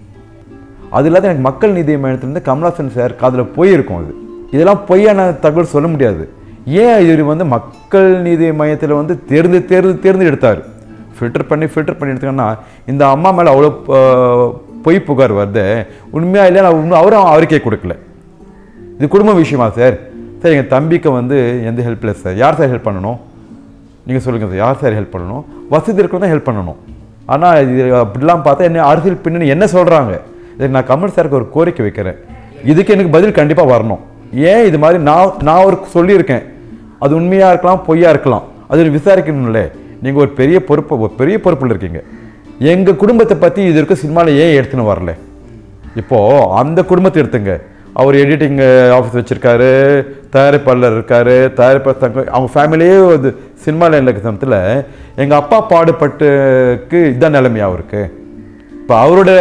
அது இல்லாத எனக்கு மக்கள் நீதி மையத்திலேருந்து கமலாசன் சார் காதில் போயிருக்கும் அது இதெல்லாம் பொய்யான தகவல் சொல்ல முடியாது ஏன் இவர் வந்து மக்கள் நீதி மையத்தில் வந்து தேர்ந்து தேர்ந்து தேர்ந்து எடுத்தார் ஃபில்டர் பண்ணி ஃபில்டர் பண்ணி எடுத்தாங்கன்னா இந்த அம்மா மேலே அவ்வளோ ஆஹ், பொய் புகார் வருது உண்மையா இல்லையா நான் உண்மை அவரும் அவருக்கே கொடுக்கல இது குடும்ப விஷயமா சார் சார் எங்கள் தம்பிக்கு வந்து எந்த ஹெல்ப்லெஸ் சார் யார் சார் ஹெல்ப் பண்ணணும் நீங்கள் சொல்லுங்கள் சார் யார் சார் ஹெல்ப் பண்ணணும் வசதி இருக்கிறவங்க தான் ஹெல்ப் பண்ணணும் ஆனால் இது அப்படிலாம் பார்த்தா என்ன அரசியல் பின்னணி என்ன சொல்கிறாங்க இதுக்கு நான் கமல் சாருக்கு ஒரு கோரிக்கை வைக்கிறேன் இதுக்கு எனக்கு பதில் கண்டிப்பாக வரணும் ஏன் இது மாதிரி நான் நான் ஒரு சொல்லியிருக்கேன் அது உண்மையாக இருக்கலாம் பொய்யா இருக்கலாம் அது விசாரிக்கணும்ல நீங்கள் ஒரு பெரிய பொறுப்பு ஒரு பெரிய பொறுப்பில் இருக்கீங்க எங்கள் குடும்பத்தை பற்றி இது இருக்க சினிமாவில் ஏன் எடுத்துன்னு வரல இப்போது அந்த குடும்பத்தை எடுத்துங்க அவர் எடிட்டிங் ஆஃபீஸ் வச்சுருக்காரு தயாரிப்பாளர் இருக்காரு தயாரிப்பாளர் தங்க அவங்க ஃபேமிலியே ஒரு சினிமா லைனில் இருக்க சமயத்தில் எங்கள் அப்பா பாடுபட்டுக்கு இதுதான் நிலைமையா அவருக்கு இப்போ அவரோட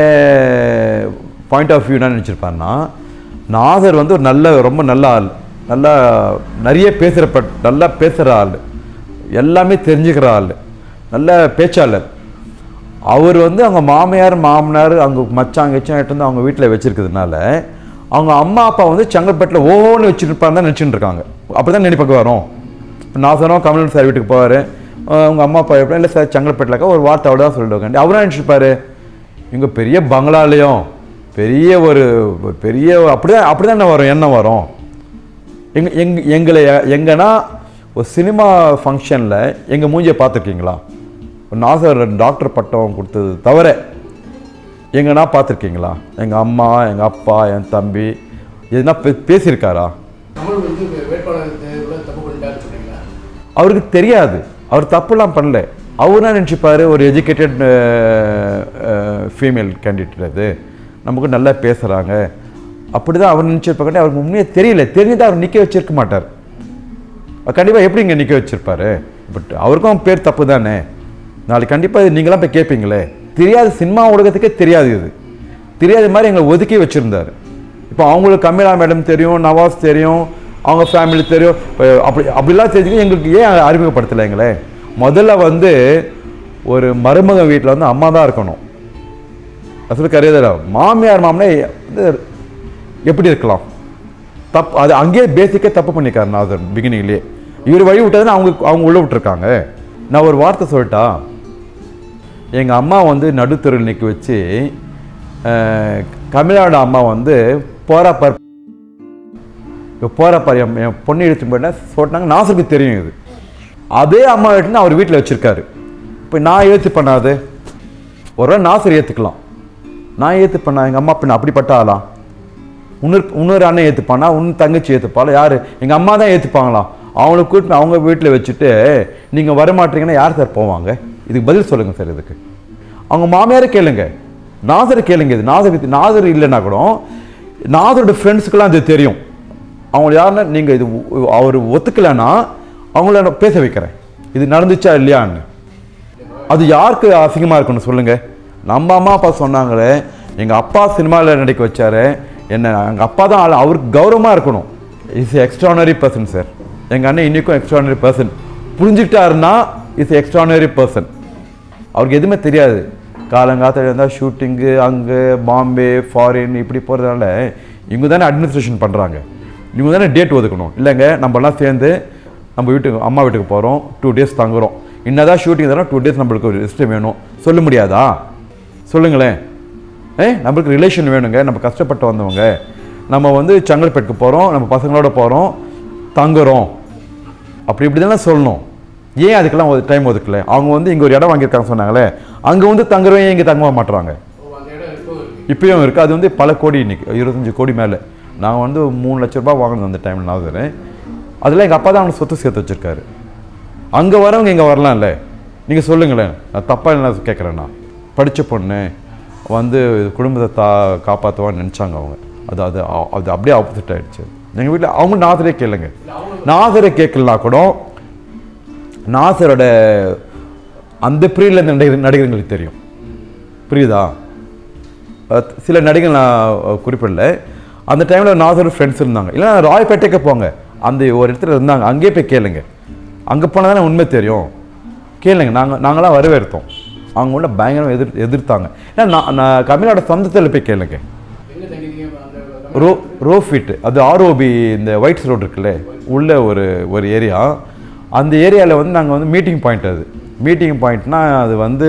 பாயிண்ட் ஆஃப் வியூ என்ன நினச்சிருப்பாருன்னா நாசர் வந்து ஒரு நல்ல ரொம்ப நல்ல ஆள் நல்லா நிறைய பேசுகிற பட் நல்லா பேசுகிற ஆள் எல்லாமே தெரிஞ்சுக்கிற ஆள் நல்ல பேச்சாளர் அவர் வந்து அவங்க மாமியார் மாமனார் அவங்க மச்சான் கிச்சான் எடுத்து வந்து அவங்க வீட்டில் வச்சிருக்கிறதுனால அவங்க அம்மா அப்பா வந்து செங்கல்பட்டில் ஓன்னு வச்சுருப்பாங்க தான் நினச்சிட்டு இருக்காங்க அப்படி தான் நினைப்பாக்க வரும் இப்போ நான் சொன்னோம் கமலன் சார் வீட்டுக்கு போவார் அவங்க அம்மா அப்பா எப்படி இல்லை சார் செங்கல்பட்டில் ஒரு வார்த்தை அவ்வளோ தான் சொல்லிட்டு அவரும் நினச்சிருப்பாரு இங்கே பெரிய பங்களாலையும் பெரிய ஒரு பெரிய அப்படி தான் அப்படி தான் வரும் எண்ணம் வரும் எங்க எங் எங்களை எங்கன்னா ஒரு சினிமா ஃபங்க்ஷனில் எங்கள் மூஞ்சியை பார்த்துருக்கீங்களா ஒரு நாசர் டாக்டர் பட்டம் கொடுத்தது தவிர எங்கன்னா பார்த்துருக்கீங்களா எங்கள் அம்மா எங்கள் அப்பா என் தம்பி எதுனா பே பேசியிருக்காரா கமல் வந்து வே- வேட்பாளர் தேர்வில் தப்பு பண்ணிட்டாருன்னு சொன்னீங்களா அவருக்கு தெரியாது அவர் தப்புலாம் பண்ணல அவர் என்ன நினச்சிப்பாரு ஒரு எஜுகேட்டட் ஃபீமேல் கேண்டிடேட் அது நமக்கு நல்லா பேசுகிறாங்க அப்படி தான் அவர் நினச்சிருப்பாங்க அவருக்கு உண்மையே தெரியல தெரிஞ்சுதான் அவர் நிற்க வச்சிருக்க மாட்டார் கண்டிப்பாக எப்படி இங்கே நிற்க வச்சிருப்பாரு பட் அவருக்கும் பேர் தப்பு தானே நாளைக்கு கண்டிப்பாக நீங்களாம் போய் கேட்பீங்களே தெரியாது சினிமா உலகத்துக்கே தெரியாது இது தெரியாத மாதிரி எங்களை ஒதுக்கி வச்சுருந்தாரு இப்போ அவங்களுக்கு கமலா மேடம் தெரியும் நவாஸ் தெரியும் அவங்க ஃபேமிலி தெரியும் இப்போ அப்படி அப்படிலாம் தெரிஞ்சுக்க எங்களுக்கு ஏன் அறிமுகப்படுத்தலை எங்களே முதல்ல வந்து ஒரு மருமக வீட்டில் வந்து அம்மா தான் இருக்கணும் அசல் கரியதா மாமியார் மாமனே வந்து எப்படி இருக்கலாம் தப்பு அது அங்கேயே பேசிக்கே தப்பு பண்ணிக்காரு நாசர் பிகினிங்லேயே இவர் வழி விட்டதுன்னு அவங்க அவங்க உள்ள விட்டுருக்காங்க நான் ஒரு வார்த்தை சொல்லட்டா எங்கள் அம்மா வந்து நடுத்தருள் நிற்க வச்சு அஹ், கமலாவோட அம்மா வந்து போரா பர் இப்போ போரா பாரு என் என் பொண்ணு எடுத்து போயிட்டா சொன்னாங்க நாசருக்கு தெரியும் இது அதே அம்மா வீட்டுன்னு அவர் வீட்டில் வச்சுருக்காரு இப்போ நான் ஏற்று பண்ணாது ஒரு வேளை நாசர் ஏற்றுக்கலாம் நான் ஏற்று பண்ணா எங்கள் அம்மா பின்ன அப்படிப்பட்ட ஆளா இன்னொரு இன்னொரு அண்ணன் ஏற்றுப்பானா இன்னும் தங்கச்சி ஏற்றுப்பாளா யார் எங்கள் அம்மா தான் ஏற்றுப்பாங்களாம் அவங்கள கூட்டிட்டு அவங்க வீட்டில் வச்சுட்டு நீங்கள் வரமாட்டீங்கன்னா யார் சார் போவாங்க இதுக்கு பதில் சொல்லுங்கள் சார் இதுக்கு அவங்க மாமியாரை கேளுங்க நாசர் கேளுங்க இது நாசர் நாசர் இல்லைன்னா கூட நாசரோட ஃப்ரெண்ட்ஸுக்கெல்லாம் இது தெரியும் அவங்க யாருன்னா நீங்கள் இது ஒ- அவர் ஒத்துக்கலைன்னா அவங்கள நான் பேச வைக்கிறேன் இது நடந்துச்சா இல்லையான்னு அது யாருக்கு அசிங்கமாக இருக்குன்னு சொல்லுங்க நம்ம அம்மா அப்பா சொன்னாங்களே எங்கள் அப்பா சினிமாவில் நடிக்க வச்சாரு என்ன எங்கள் அப்பா தான் ஆளு அவருக்கு கௌரவமாக இருக்கணும் இஸ் எக்ஸ்ட்ரானரி பர்சன் சார் எங்கள் அண்ணன் இன்னைக்கும் எக்ஸ்ட்ரானரி பர்சன் புரிஞ்சுக்கிட்டாருன்னா இஸ் எக்ஸ்ட்ரானரி பர்சன் அவருக்கு எதுவுமே தெரியாது காலங்காலத்தில் இருந்தால் ஷூட்டிங்கு அங்கே பாம்பே ஃபாரின் இப்படி போகிறதுனால இவங்க தானே அட்மினிஸ்ட்ரேஷன் பண்ணுறாங்க இவங்க தானே டேட் ஒதுக்கணும் இல்லைங்க நம்மலாம் சேர்ந்து நம்ம வீட்டுக்கு அம்மா வீட்டுக்கு போகிறோம் டூ டேஸ் தங்குறோம் என்னதான் ஷூட்டிங் தரோம் டூ டேஸ் நம்மளுக்கு ஒரு ரெஸ்ட் வேணும் சொல்ல முடியாதா சொல்லுங்களேன் ஏ நம்மளுக்கு ரிலேஷன் வேணுங்க நம்ம கஷ்டப்பட்டு வந்தவங்க நம்ம வந்து செங்கல்பேட்டுக்கு போகிறோம் நம்ம பசங்களோட போகிறோம் தங்குறோம் அப்படி இப்படி தானே சொல்லணும் ஏன் அதுக்கெல்லாம் ஒரு டைம் ஒதுக்கல அவங்க வந்து இங்கே ஒரு இடம் வாங்கியிருக்காங்க சொன்னாங்களே அங்கே வந்து தங்குறவங்க இங்கே தங்க மாட்டுறாங்க ஓ அந்த இடம் இப்போ இருக்கு இப்பயும் இருக்குது அது வந்து பல கோடி இன்னைக்கு இருபத்தஞ்சு கோடி மேலே நாங்கள் வந்து மூணு லட்ச ரூபாய் வாங்கினோம் அந்த டைமில் நான் அதில் எங்கள் அப்பா தான் அவனுக்கு சொத்து சேர்த்து வச்சிருக்காரு அங்கே வரவங்க இங்கே வரலாம்ல நீங்கள் சொல்லுங்களேன் நான் தப்பாக என்ன கேட்குறேன்னா படித்த பொண்ணு வந்து குடும்பத்தை தா காப்பாற்றுவான்னு நினச்சாங்க அவங்க அது அது அ- அது அப்படியே ஆப்போசிட் ஆயிடுச்சு எங்கள் வீட்டில் அவங்க நாசரே கேளுங்க நாசரை கேட்கலனா கூட நாசரோட அந்த பீரியடில் இருந்த நடிகர் நடிகர்களுக்கு தெரியும் புரியுதா அஹ் சில நடிகர் நான் அஹ், குறிப்பிடல அந்த டைமில் நாசர் ஃப்ரெண்ட்ஸ் இருந்தாங்க இல்லைன்னா ராயப்பேட்டைக்கு போங்க அந்த ஒரு இடத்துல இருந்தாங்க அங்கேயே போய் கேளுங்க அங்கே போனால் தானே உண்மை தெரியும் கேளுங்க நாங்கள் நாங்களாம் வரவேற்றோம் அவங்க உள்ள பயங்கரமாக எதிர் எதிர்த்தாங்க ஏன்னா நான் நான் கமிலோட சொந்தத்தில் போய் கேளுங்க எங்க தங்கிட்டீங்க அந்த ரோ ரோஃபிட் அது ஆர்ஓபி இந்த ஒயிட்ஸ் ரோடு இருக்குல்ல உள்ள ஒரு ஒரு ஏரியா அந்த ஏரியாவில் வந்து நாங்கள் வந்து மீட்டிங் பாயிண்ட் அது மீட்டிங் பாயிண்ட்னா அது வந்து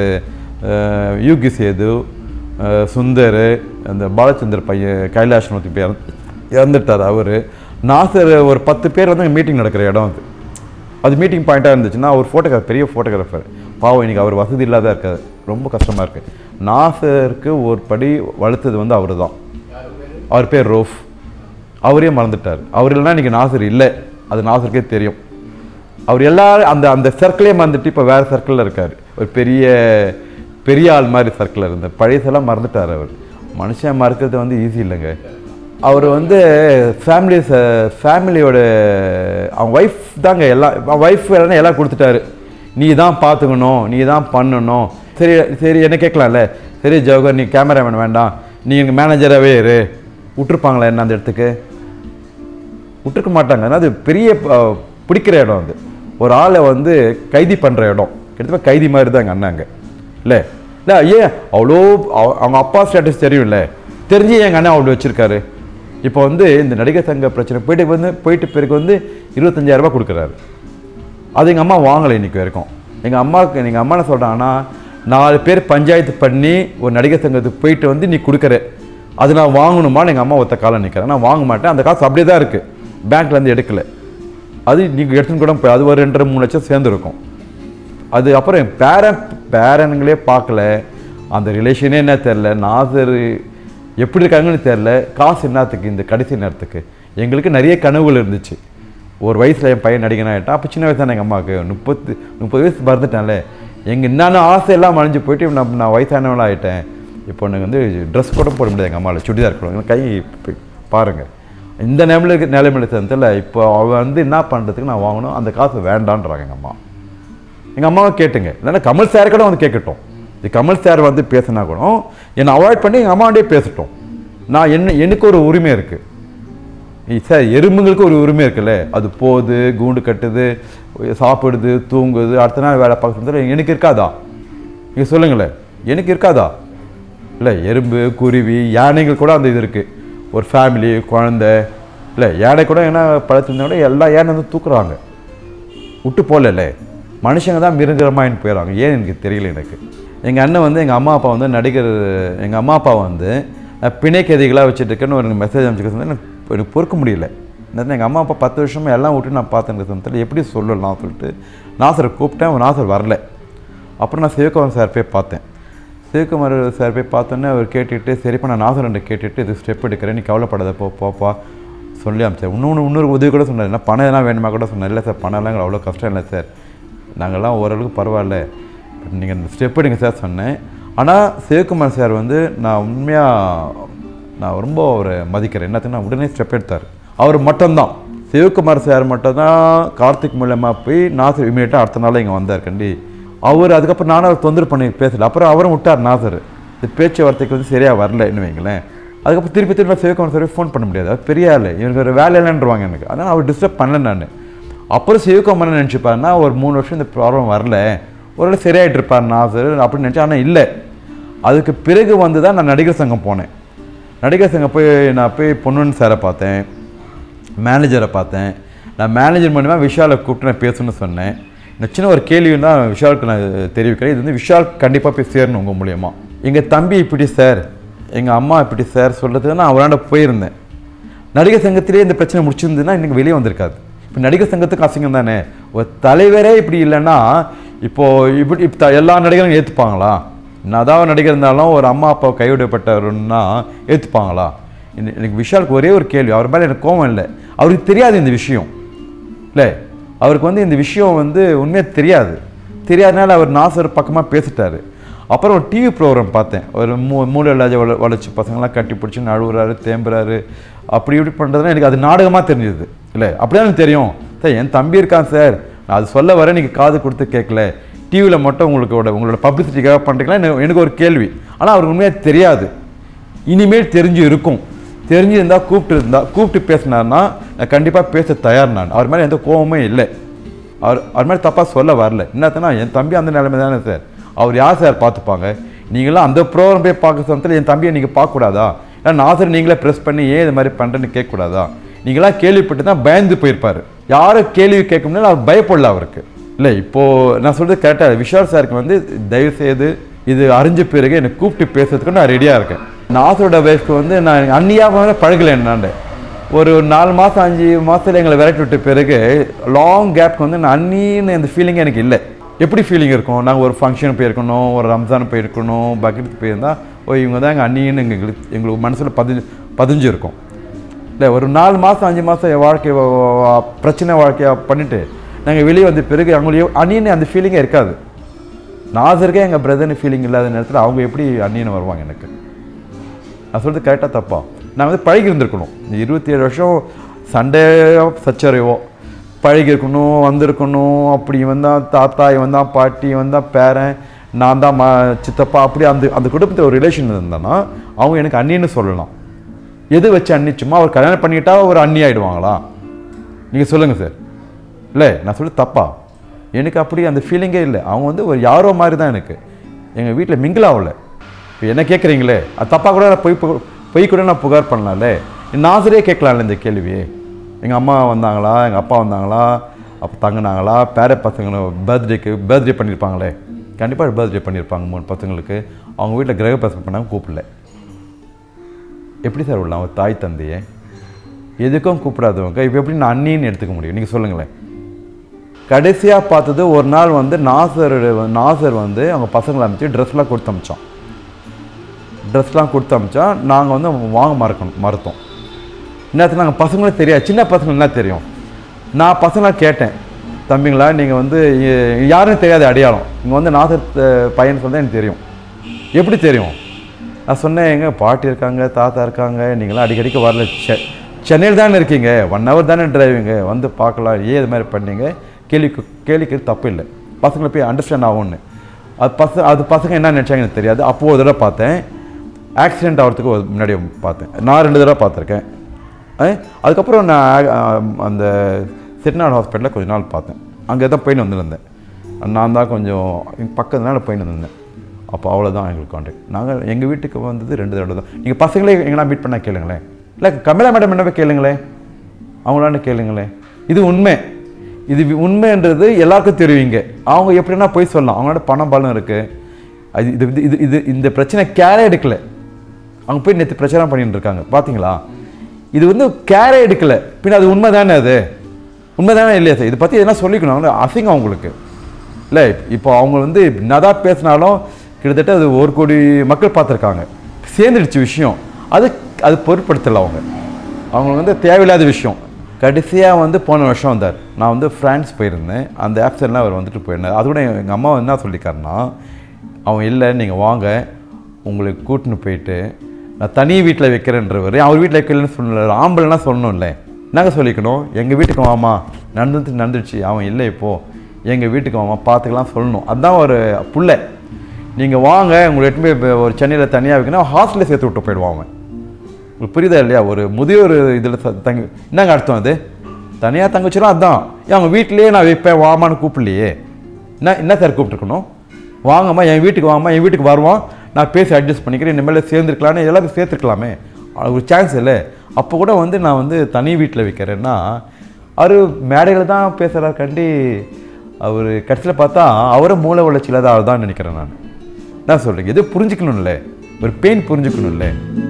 அஹ், யூகி சேது அஹ், சுந்தர் அந்த பாலச்சந்தர் பையன் கைலாஷ் நூற்றி பேர் இறந்துட்டார் அவர் நாசர் ஒரு பத்து பேர் வந்து மீட்டிங் நடக்கிற இடம் அது அது மீட்டிங் பாயிண்ட்டாக இருந்துச்சுன்னா அவர் ஃபோட்டோகிராஃபர் பெரிய ஃபோட்டோகிராஃபர் பாவம் இன்னைக்கு அவர் வசதி இல்லாத இருக்காது ரொம்ப கஷ்டமாக இருக்குது நாசருக்கு ஒரு படி வளர்த்தது வந்து அவர் தான் யார் பேரு அவர் பேர் ரோஃப் அவரே மறந்துட்டார் அவர் இல்லைன்னா இன்றைக்கி நாசர் இல்லை அது நாசருக்கே தெரியும் அவர் எல்லாரும் அந்த அந்த சர்க்கிளே மறந்துட்டு இப்போ வேறு சர்க்கிளில் இருக்கார் ஒரு பெரிய பெரிய ஆள் மாதிரி சர்க்கிளில் இருந்தார் பழையசெல்லாம் மறந்துட்டார் அவர் மனுஷன் மறக்கிறது வந்து ஈஸி இல்லைங்க அவர் வந்து ஃபேமிலி ஃபேமிலியோட அவன் ஒய்ஃப் தாங்க எல்லாம் ஒய்ஃப் எல்லாம் எல்லாம் கொடுத்துட்டாரு நீ தான் பார்த்துக்கணும் நீ தான் பண்ணணும் சரி சரி என்ன கேட்கலாம்ல சரி ஜவஹர் நீ கேமராமேன் வேண்டாம் நீ எங்கள் மேனேஜராகவே இரு விட்டுருப்பாங்களா என்ன அந்த இடத்துக்கு விட்டுருக்க மாட்டாங்க ஏன்னா அது பெரிய அஹ், பிடிக்கிற இடம் அது ஒரு ஆளை வந்து கைதி பண்ணுற இடம் கிட்டத்தட்ட கைதி மாதிரி தான் எங்கள் அண்ணாங்க இல்லை இல்லை ஏன் அவ்வளோ அவ- அவங்க அப்பா ஸ்டேட்டஸ் தெரியும்ல தெரிஞ்சு எங்கள் அண்ணன் அவ்வளோ வச்சுருக்காரு இப்போ வந்து இந்த நடிகர் சங்க பிரச்சனை போயிட்டு வந்து போயிட்டு பிறகு வந்து இருபத்தஞ்சாயிரம் ரூபாய் கொடுக்குறாரு அது எங்கள் அம்மா வாங்கலை இன்னைக்கு வரைக்கும் எங்கள் அம்மாவுக்கு எங்கள் அம்மா என்ன சொல்கிறாங்கன்னா நாலு பேர் பஞ்சாயத்து பண்ணி ஒரு நடிகர் சங்கத்துக்கு போயிட்டு வந்து நீ கொடுக்குற அது நான் வாங்கணுமான்னு எங்கள் அம்மா ஒத்த காலம் நிற்கிறேன் நான் வாங்க மாட்டேன் அந்த காசு அப்படியே தான் இருக்குது பேங்க்லேருந்து எடுக்கல அது நீங்கள் எடுத்துன்னு கூட போய் அது ஒரு ரெண்டரை மூணு லட்சம் சேர்ந்துருக்கும் அது அப்புறம் என் பேரன் பேரனுங்களே பார்க்கல அந்த ரிலேஷனே என்ன தெரில நாசர் எப்படி இருக்காங்கன்னு தெரில காசு என்னத்துக்கு இந்த கடைசி நேரத்துக்கு எங்களுக்கு நிறைய கனவுகள் இருந்துச்சு ஒரு வயசில் என் பையன் நடிகன் ஆகிட்டான் அப்போ சின்ன வயசு தானே எங்கள் அம்மாவுக்கு முப்பத்து முப்பது வயசு மறந்துட்டேன்ல எங்கள் என்னென்ன ஆசையெல்லாம் மறைஞ்சு போயிட்டு நான் நான் வயசானவளாக ஆகிட்டேன் இப்போ எனக்கு வந்து ட்ரெஸ் கூட போட முடியாது எங்கள் அம்மாவில் சுடிதார் போடுவாங்க கை இப்ப பாருங்கள் இந்த நிலைமையில நிலைமையில சேர்ந்ததில் இப்போ அவ வந்து என்ன பண்ணுறதுக்கு நான் வாங்கணும் அந்த காசு வேண்டான்றாங்க எங்கள் அம்மா எங்கள் அம்மாவை கேட்டுங்க இல்லைன்னா கமல் சார் கூட வந்து கேட்கட்டும் இது கமல் சார் வந்து பேசினா கூட என்னை அவாய்ட் பண்ணி எங்கள் அம்மாண்டே பேசட்டும் நான் என்ன எனக்கு ஒரு உரிமை இருக்குது சார் எறும்புங்களுக்கு ஒரு உரிமை இருக்குல்ல அது போகுது கூண்டு கட்டுது சாப்பிடுது தூங்குது அடுத்த நாள் வேலை பார்க்குறது எனக்கு இருக்காதா நீங்கள் சொல்லுங்களேன் எனக்கு இருக்காதா இல்லை எறும்பு குருவி யானைகள் கூட அந்த இது இருக்குது ஒரு ஃபேமிலி குழந்தை இல்லை யானை கூட என்ன பழத்திருந்தா கூட எல்லா யானை வந்து தூக்குறாங்க விட்டு போகல மனுஷங்க தான் மிருகமாயின்னு போயிடறாங்க ஏன் எனக்கு தெரியல எனக்கு எங்கள் அண்ணன் வந்து எங்கள் அம்மா அப்பா வந்து நடிகர் எங்கள் அம்மா அப்பா வந்து நான் பிணை கைதிகளாக வச்சுட்டு இருக்கேன்னு ஒரு மெசேஜ் அமைச்சுக்க சொன்னா எனக்கு எனக்கு பொறுக்க முடியல எங்கள் அம்மா அப்பா பத்து வருஷமா எல்லாம் விட்டு நான் பார்த்தேன் சமயத்தில் எப்படி சொல்லலாம் சொல்லிட்டு நாசரை கூப்பிட்டேன் நாசர் வரல அப்புறம் நான் சிவகுமார் சார் போய் பார்த்தேன் சிவகுமார் சார் போய் பார்த்தோன்னே அவர் கேட்டுட்டு சரிப்பா நான் நாசரண்ட கேட்டுட்டு இது ஸ்டெப் எடுக்கிறேன் நீ கவலைப்படாத போ போப்பா சொல்லி அமிச்சார் இன்னொன்று இன்னொரு உதவி கூட சொன்னார் என்ன பணம் எல்லாம் வேணுமா கூட சொன்னார் இல்லை சார் பணம்லாம் எங்களுக்கு அவ்வளோ கஷ்டம் இல்லை சார் நாங்கள்லாம் ஓரளவுக்கு பரவாயில்ல நீங்கள் இந்த ஸ்டெப் எடுங்க சார் சொன்னேன் ஆனால் சிவகுமார் சார் வந்து நான் உண்மையாக நான் ரொம்ப அவரை மதிக்கிறேன் என்னத்துக்கு நான் உடனே ஸ்டெப் எடுத்தார் அவர் மட்டும்தான் சிவகுமார் சார் மட்டும்தான் கார்த்திக் மூலமாக போய் நாசர் இமீடியட்டாக அடுத்த நாள் இங்கே வந்தார் கண்டி அவர் அதுக்கப்புறம் நானும் அவர் தொந்தரவு பண்ணி பேசல அப்புறம் அவரும் விட்டார் நாசர் இது பேச்சுவார்த்தைக்கு வந்து சரியாக வரலன்னு வைங்களேன் அதுக்கப்புறம் திருப்பி திருப்பி சிவகுமார் சார் ஃபோன் பண்ண முடியாது அவர் பெரிய ஆள் இவனுக்கு ஒரு வேலை இல்லைன்றவாங்க எனக்கு அதனால் அவர் டிஸ்டர்ப் பண்ணல நான் அப்புறம் சிவகுமார் நினச்சிப்பாருன்னா ஒரு மூணு வருஷம் இந்த ப்ராப்ளம் வரல ஒரு சரியாயிட்டு இருப்பார் நாசர் அப்படின்னு நினச்சேன் ஆனால் இல்லை அதுக்கு பிறகு வந்து தான் நான் நடிகர் சங்கம் போனேன் நடிகர் சங்கம் போய் நான் போய் பொன்னுன்னு சாரை பார்த்தேன் மேனேஜரை பார்த்தேன் நான் மேனேஜர் மூலிமா விஷாலை கூப்பிட்டு நான் பேசணும்னு சொன்னேன் இந்த சின்ன ஒரு கேள்வி தான் விஷாலுக்கு நான் தெரிவிக்கிறேன் இது வந்து விஷால் கண்டிப்பாக போய் சேரணும் உங்கள் மூலியமா எங்கள் தம்பி இப்படி சார் எங்கள் அம்மா இப்படி சார் சொல்கிறதுக்கு நான் அவராண்ட போயிருந்தேன் நடிகர் சங்கத்திலே இந்த பிரச்சனை முடிச்சிருந்ததுன்னா இன்னைக்கு வெளியே வந்திருக்காது இப்போ நடிகர் சங்கத்துக்கு அசிங்கம் தானே ஒரு தலைவரே இப்படி இல்லைன்னா இப்போது இப்படி இப்போ எல்லா நடிகரும் ஏற்றுப்பாங்களா என்னதான் நடிகர் இருந்தாலும் ஒரு அம்மா அப்பா கைவிடப்பட்டவருன்னா ஏற்றுப்பாங்களா எனக்கு விஷாலுக்கு ஒரே ஒரு கேள்வி அவர் மேலே எனக்கு கோவம் இல்லை அவருக்கு தெரியாது இந்த விஷயம் இல்லை அவருக்கு வந்து இந்த விஷயம் வந்து உண்மையாக தெரியாது தெரியாதனால அவர் நாசர் பக்கமாக பேசிட்டாரு அப்புறம் ஒரு டிவி ப்ரோக்ராம் பார்த்தேன் ஒரு மூ மூளை இல்லாத வள வளர்ச்சி பசங்களாம் கட்டி பிடிச்சி நழுவுறாரு தேம்புறாரு அப்படி இப்படி பண்ணுறதுனா எனக்கு அது நாடகமாக தெரிஞ்சது இல்லை அப்படிதான் எனக்கு தெரியும் சார் என் தம்பி இருக்கான் சார் நான் அது சொல்ல வர நீங்கள் காது கொடுத்து கேட்கல டிவியில் மட்டும் உங்களுக்கு உங்களோட பப்ளிசிட்டிக்காக பண்ணுறீங்களா எனக்கு எனக்கு ஒரு கேள்வி ஆனால் அவருக்கு உண்மையாக தெரியாது இனிமேல் தெரிஞ்சு இருக்கும் தெரிஞ்சு இருந்தால் கூப்பிட்டு இருந்தா கூப்பிட்டு பேசினார்னா நான் கண்டிப்பாக பேச தயார் நான் அவர் மேலே எந்த கோவமே இல்லை அவர் அவர் மாதிரி தப்பாக சொல்ல வரல என்னத்தனா என் தம்பி அந்த நிலைமை தானே சார் அவர் யார் சார் பார்த்துப்பாங்க நீங்களாம் அந்த ப்ரோக்ராம் போய் பார்க்க சமயத்தில் என் தம்பியை நீங்கள் பார்க்கக்கூடாதா ஏன்னா நாசர் நீங்களே ப்ரெஸ் பண்ணி ஏன் இது மாதிரி பண்ணுறேன்னு கேட்கக்கூடாதா நீங்களாம் கேள்விப்பட்டு தான் பயந்து போயிருப்பார் யாரும் கேள்வி கேட்க முடியல அவர் பயப்படல அவருக்கு இல்லை இப்போது நான் சொல்கிறது கரெக்டாக விஷால் சாருக்கு வந்து தயவு செய்து இது அறிஞ்ச பிறகு என்னை கூப்பிட்டு பேசுறதுக்கு நான் ரெடியாக இருக்கேன் நாசரோட வயசுக்கு வந்து நான் அந்நியாக பழகலை என்னாண்ட ஒரு நாலு மாதம் அஞ்சு மாதத்தில் எங்களை விரட்டி விட்ட பிறகு லாங் கேப்க்கு வந்து நான் அண்ணின்னு அந்த ஃபீலிங்கே எனக்கு இல்லை எப்படி ஃபீலிங் இருக்கும் நாங்கள் ஒரு ஃபங்க்ஷன் போயிருக்கணும் ஒரு ரம்ஜான் போயிருக்கணும் பக்ரீத் போயிருந்தா ஓ இவங்க தான் எங்கள் அண்ணின்னு எங்களுக்கு எங்களுக்கு மனசில் பதிஞ்சு பதிஞ்சு இருக்கும் இல்லை ஒரு நாலு மாதம் அஞ்சு மாதம் என் வாழ்க்கை வ- வ- பிரச்சனை வாழ்க்கையாக பண்ணிவிட்டு நாங்கள் வெளியே வந்த பிறகு அவங்களுக்கு அண்ணின்னு அந்த ஃபீலிங்கே இருக்காது நாசருக்கே எங்கள் பிரதர்னு ஃபீலிங் இல்லாத நேரத்தில் அவங்க எப்படி அண்ணின்னு வருவாங்க எனக்கு நான் சொல்கிறது கரெக்டாக தப்பா நான் வந்து பழகி இருந்திருக்கணும் இந்த இருபத்தி ஏழு வருஷம் சண்டையோ சச்சரவோ பழகி இருக்கணும் வந்திருக்கணும் அப்படி வந்தான் தாத்தா இவன் தான் பாட்டி இவன் தான் பேரன் நான் தான் மா சித்தப்பா அப்படி அந்த அந்த குடும்பத்தில் ஒரு ரிலேஷன் இருந்தானா அவங்க எனக்கு அண்ணின்னு சொல்லலாம் எது வச்சு அண்ணி சும்மா அவர் கல்யாணம் பண்ணிக்கிட்டா ஒரு அண்ணி ஆயிடுவாங்களா நீங்கள் சொல்லுங்கள் சார் இல்லை நான் சொல்லி தப்பா எனக்கு அப்படி அந்த ஃபீலிங்கே இல்லை அவங்க வந்து ஒரு யாரோ மாதிரி தான் எனக்கு எங்கள் வீட்டில் மிங்கிள் ஆகல இப்போ என்ன கேட்குறீங்களே அது தப்பாக கூட நான் பொய் பு- பொய் கூட நான் புகார் பண்ணலாம்ல நாசரே கேட்கலாம்ல இந்த கேள்வி எங்கள் அம்மா வந்தாங்களா எங்கள் அப்பா வந்தாங்களா அப்போ தங்கினாங்களா பேர பசங்களை பர்த்டேக்கு பர்த்டே பண்ணியிருப்பாங்களே கண்டிப்பாக பர்த்டே பண்ணியிருப்பாங்க மூணு பசங்களுக்கு அவங்க வீட்டில் கிரக பசங்க பண்ணாங்க கூப்பிடல எப்படி சார் விடலாம் ஒரு தாய் தந்தையை எதுக்கும் கூப்பிடாதவங்க இப்போ எப்படி நான் அண்ணின்னு எடுத்துக்க முடியும் நீங்கள் சொல்லுங்களேன் கடைசியாக பார்த்தது ஒரு நாள் வந்து நாசர் நாசர் வந்து அவங்க பசங்களை அமைச்சு ட்ரெஸ்லாம் கொடுத்து அமிச்சோம் ட்ரெஸ்லாம் கொடுத்து அமிச்சா நாங்கள் வந்து வாங்க மறக்கணும் மறுத்தோம் என்னத்துல நாங்கள் பசங்களும் தெரியாது சின்ன பசங்களுக்கு என்ன தெரியும் நான் பசங்களை கேட்டேன் தம்பிங்களா நீங்கள் வந்து எ- யாருன்னு தெரியாது அடையாளம் இங்கே வந்து நாசர் அஹ், பையன் சொன்னா எனக்கு தெரியும் எப்படி தெரியும் நான் சொன்னேன் எங்க பாட்டி இருக்காங்க தாத்தா இருக்காங்க நீங்களாம் அடிக்கடிக்கு வரல செ சென்னையில் தானே இருக்கீங்க ஒன் ஹவர் தானே டிரைவிங்க வந்து பார்க்கலாம் ஏன் இது மாதிரி பண்ணீங்க கேள்வி கேள்விக்கு தப்பு இல்லை பசங்களை போய் அண்டர்ஸ்டாண்ட் ஆகும்னு அது பச அது பசங்க என்ன நினச்சாங்கன்னு எனக்கு தெரியாது அப்போது ஒரு தடவை பார்த்தேன் ஆக்சிடென்ட் ஆகிறதுக்கு ஒரு முன்னாடி பார்த்தேன் நான் ரெண்டு தடவை பார்த்துருக்கேன் அஹ், அதுக்கப்புறம் நான் அஹ், அந்த செட்டிநாடு ஹாஸ்பிட்டலில் கொஞ்ச நாள் பார்த்தேன் அங்கே தான் போயின்னு வந்துருந்தேன் நான் தான் கொஞ்சம் பக்கத்துனால போயின்னு வந்திருந்தேன் அப்போ அவ்வளோதான் எங்களுக்கு காண்டாக்ட் நாங்கள் எங்கள் வீட்டுக்கு வந்தது ரெண்டு தடவை தான் நீங்கள் பசங்களே எங்கன்னா மீட் பண்ணால் கேளுங்களேன் இல்லை கமலா மேடம் என்ன போய் கேளுங்களேன் அவங்களாண்ட கேளுங்களேன் இது உண்மை இது வி- உண்மைன்றது எல்லாருக்கும் தெரியுங்க அவங்க எப்படின்னா போய் சொல்லலாம் அவங்களோட பணம் பலம் இருக்குது அது இது இது- இது இது இந்த பிரச்சனை கேரே எடுக்கல அவங்க போய் நேற்று பிரச்சாரம் பண்ணிட்டு இருக்காங்க பார்த்தீங்களா இது வந்து கேரே எடுக்கல பின்ன அது உண்மை தானே அது உண்மை தானே இல்லையா சார் இதை பற்றி எதனா சொல்லிக்கணும் அவங்க அசிங்கம் அவங்களுக்கு இல்லை இப்போ அவங்க வந்து நதான் பேசினாலும் கிட்டத்தட்ட அது ஒரு கோடி மக்கள் பார்த்துருக்காங்க சேர்ந்துடுச்சு விஷயம் அது அது பொருட்படுத்தலை அவங்க அவங்க வந்து தேவையில்லாத விஷயம் கடைசியாக வந்து போன வருஷம் வந்தார் நான் வந்து ஃப்ரான்ஸ் போயிருந்தேன் அந்த ஆப்ஷன்லாம் அவர் வந்துட்டு போயிருந்தார் அது கூட எங்கள் அம்மா என்ன சொல்லிக்காருன்னா அவன் இல்லை நீங்கள் வாங்க உங்களுக்கு கூட்டின்னு போயிட்டு நான் தனி வீட்டில் வைக்கிறேன்றவர் அவர் வீட்டில் வைக்கலன்னு சொல்லல ஆம்பளைனா சொல்லணும்ல நாங்கள் சொல்லிக்கணும் எங்கள் வீட்டுக்கு வாமா நடந்துட்டு நடந்துடுச்சு அவன் இல்லை இப்போது எங்கள் வீட்டுக்கு வாமா பார்த்துக்கலாம் சொல்லணும் அதுதான் ஒரு புள்ள நீங்கள் வாங்க உங்களை எட்டு போய் இப்ப ஒரு சென்னையில் தனியாக வைக்கணும் ஹாஸ்டலில் சேர்த்து விட்டு போயிடுவான் அவன் உங்களுக்கு புரியுதா இல்லையா ஒரு முதியோர் இதில் தங்கி என்னங்க அர்த்தம் அது தனியாக தங்க வச்சிடும் அதான் ஏன் அவங்க வீட்டிலேயே நான் வைப்பேன் வாமான்னு கூப்பிடலையே என்ன என்ன சார் கூப்பிட்டுருக்கணும் வாங்கம்மா என் வீட்டுக்கு வாங்கம்மா என் வீட்டுக்கு வருவான் நான் பேசி அட்ஜஸ்ட் பண்ணிக்கிறேன் இனிமேல் சேர்ந்துருக்கலான்னு எல்லாரும் சேர்த்துருக்கலாமே அது ஒரு சான்ஸ் இல்லை அப்போ கூட வந்து நான் வந்து தனி வீட்டில் வைக்கிறேன்னா அவர் மேடையில் தான் பேசுகிறார் கண்டி அவர் கடைசியில் பார்த்தா அவரை மூளை வளர்ச்சியில் தான் தான் நினைக்கிறேன் நான் என்ன சொல்கிறீங்க எது புரிஞ்சுக்கணும்ல ஒரு பெயின் புரிஞ்சுக்கணும்ல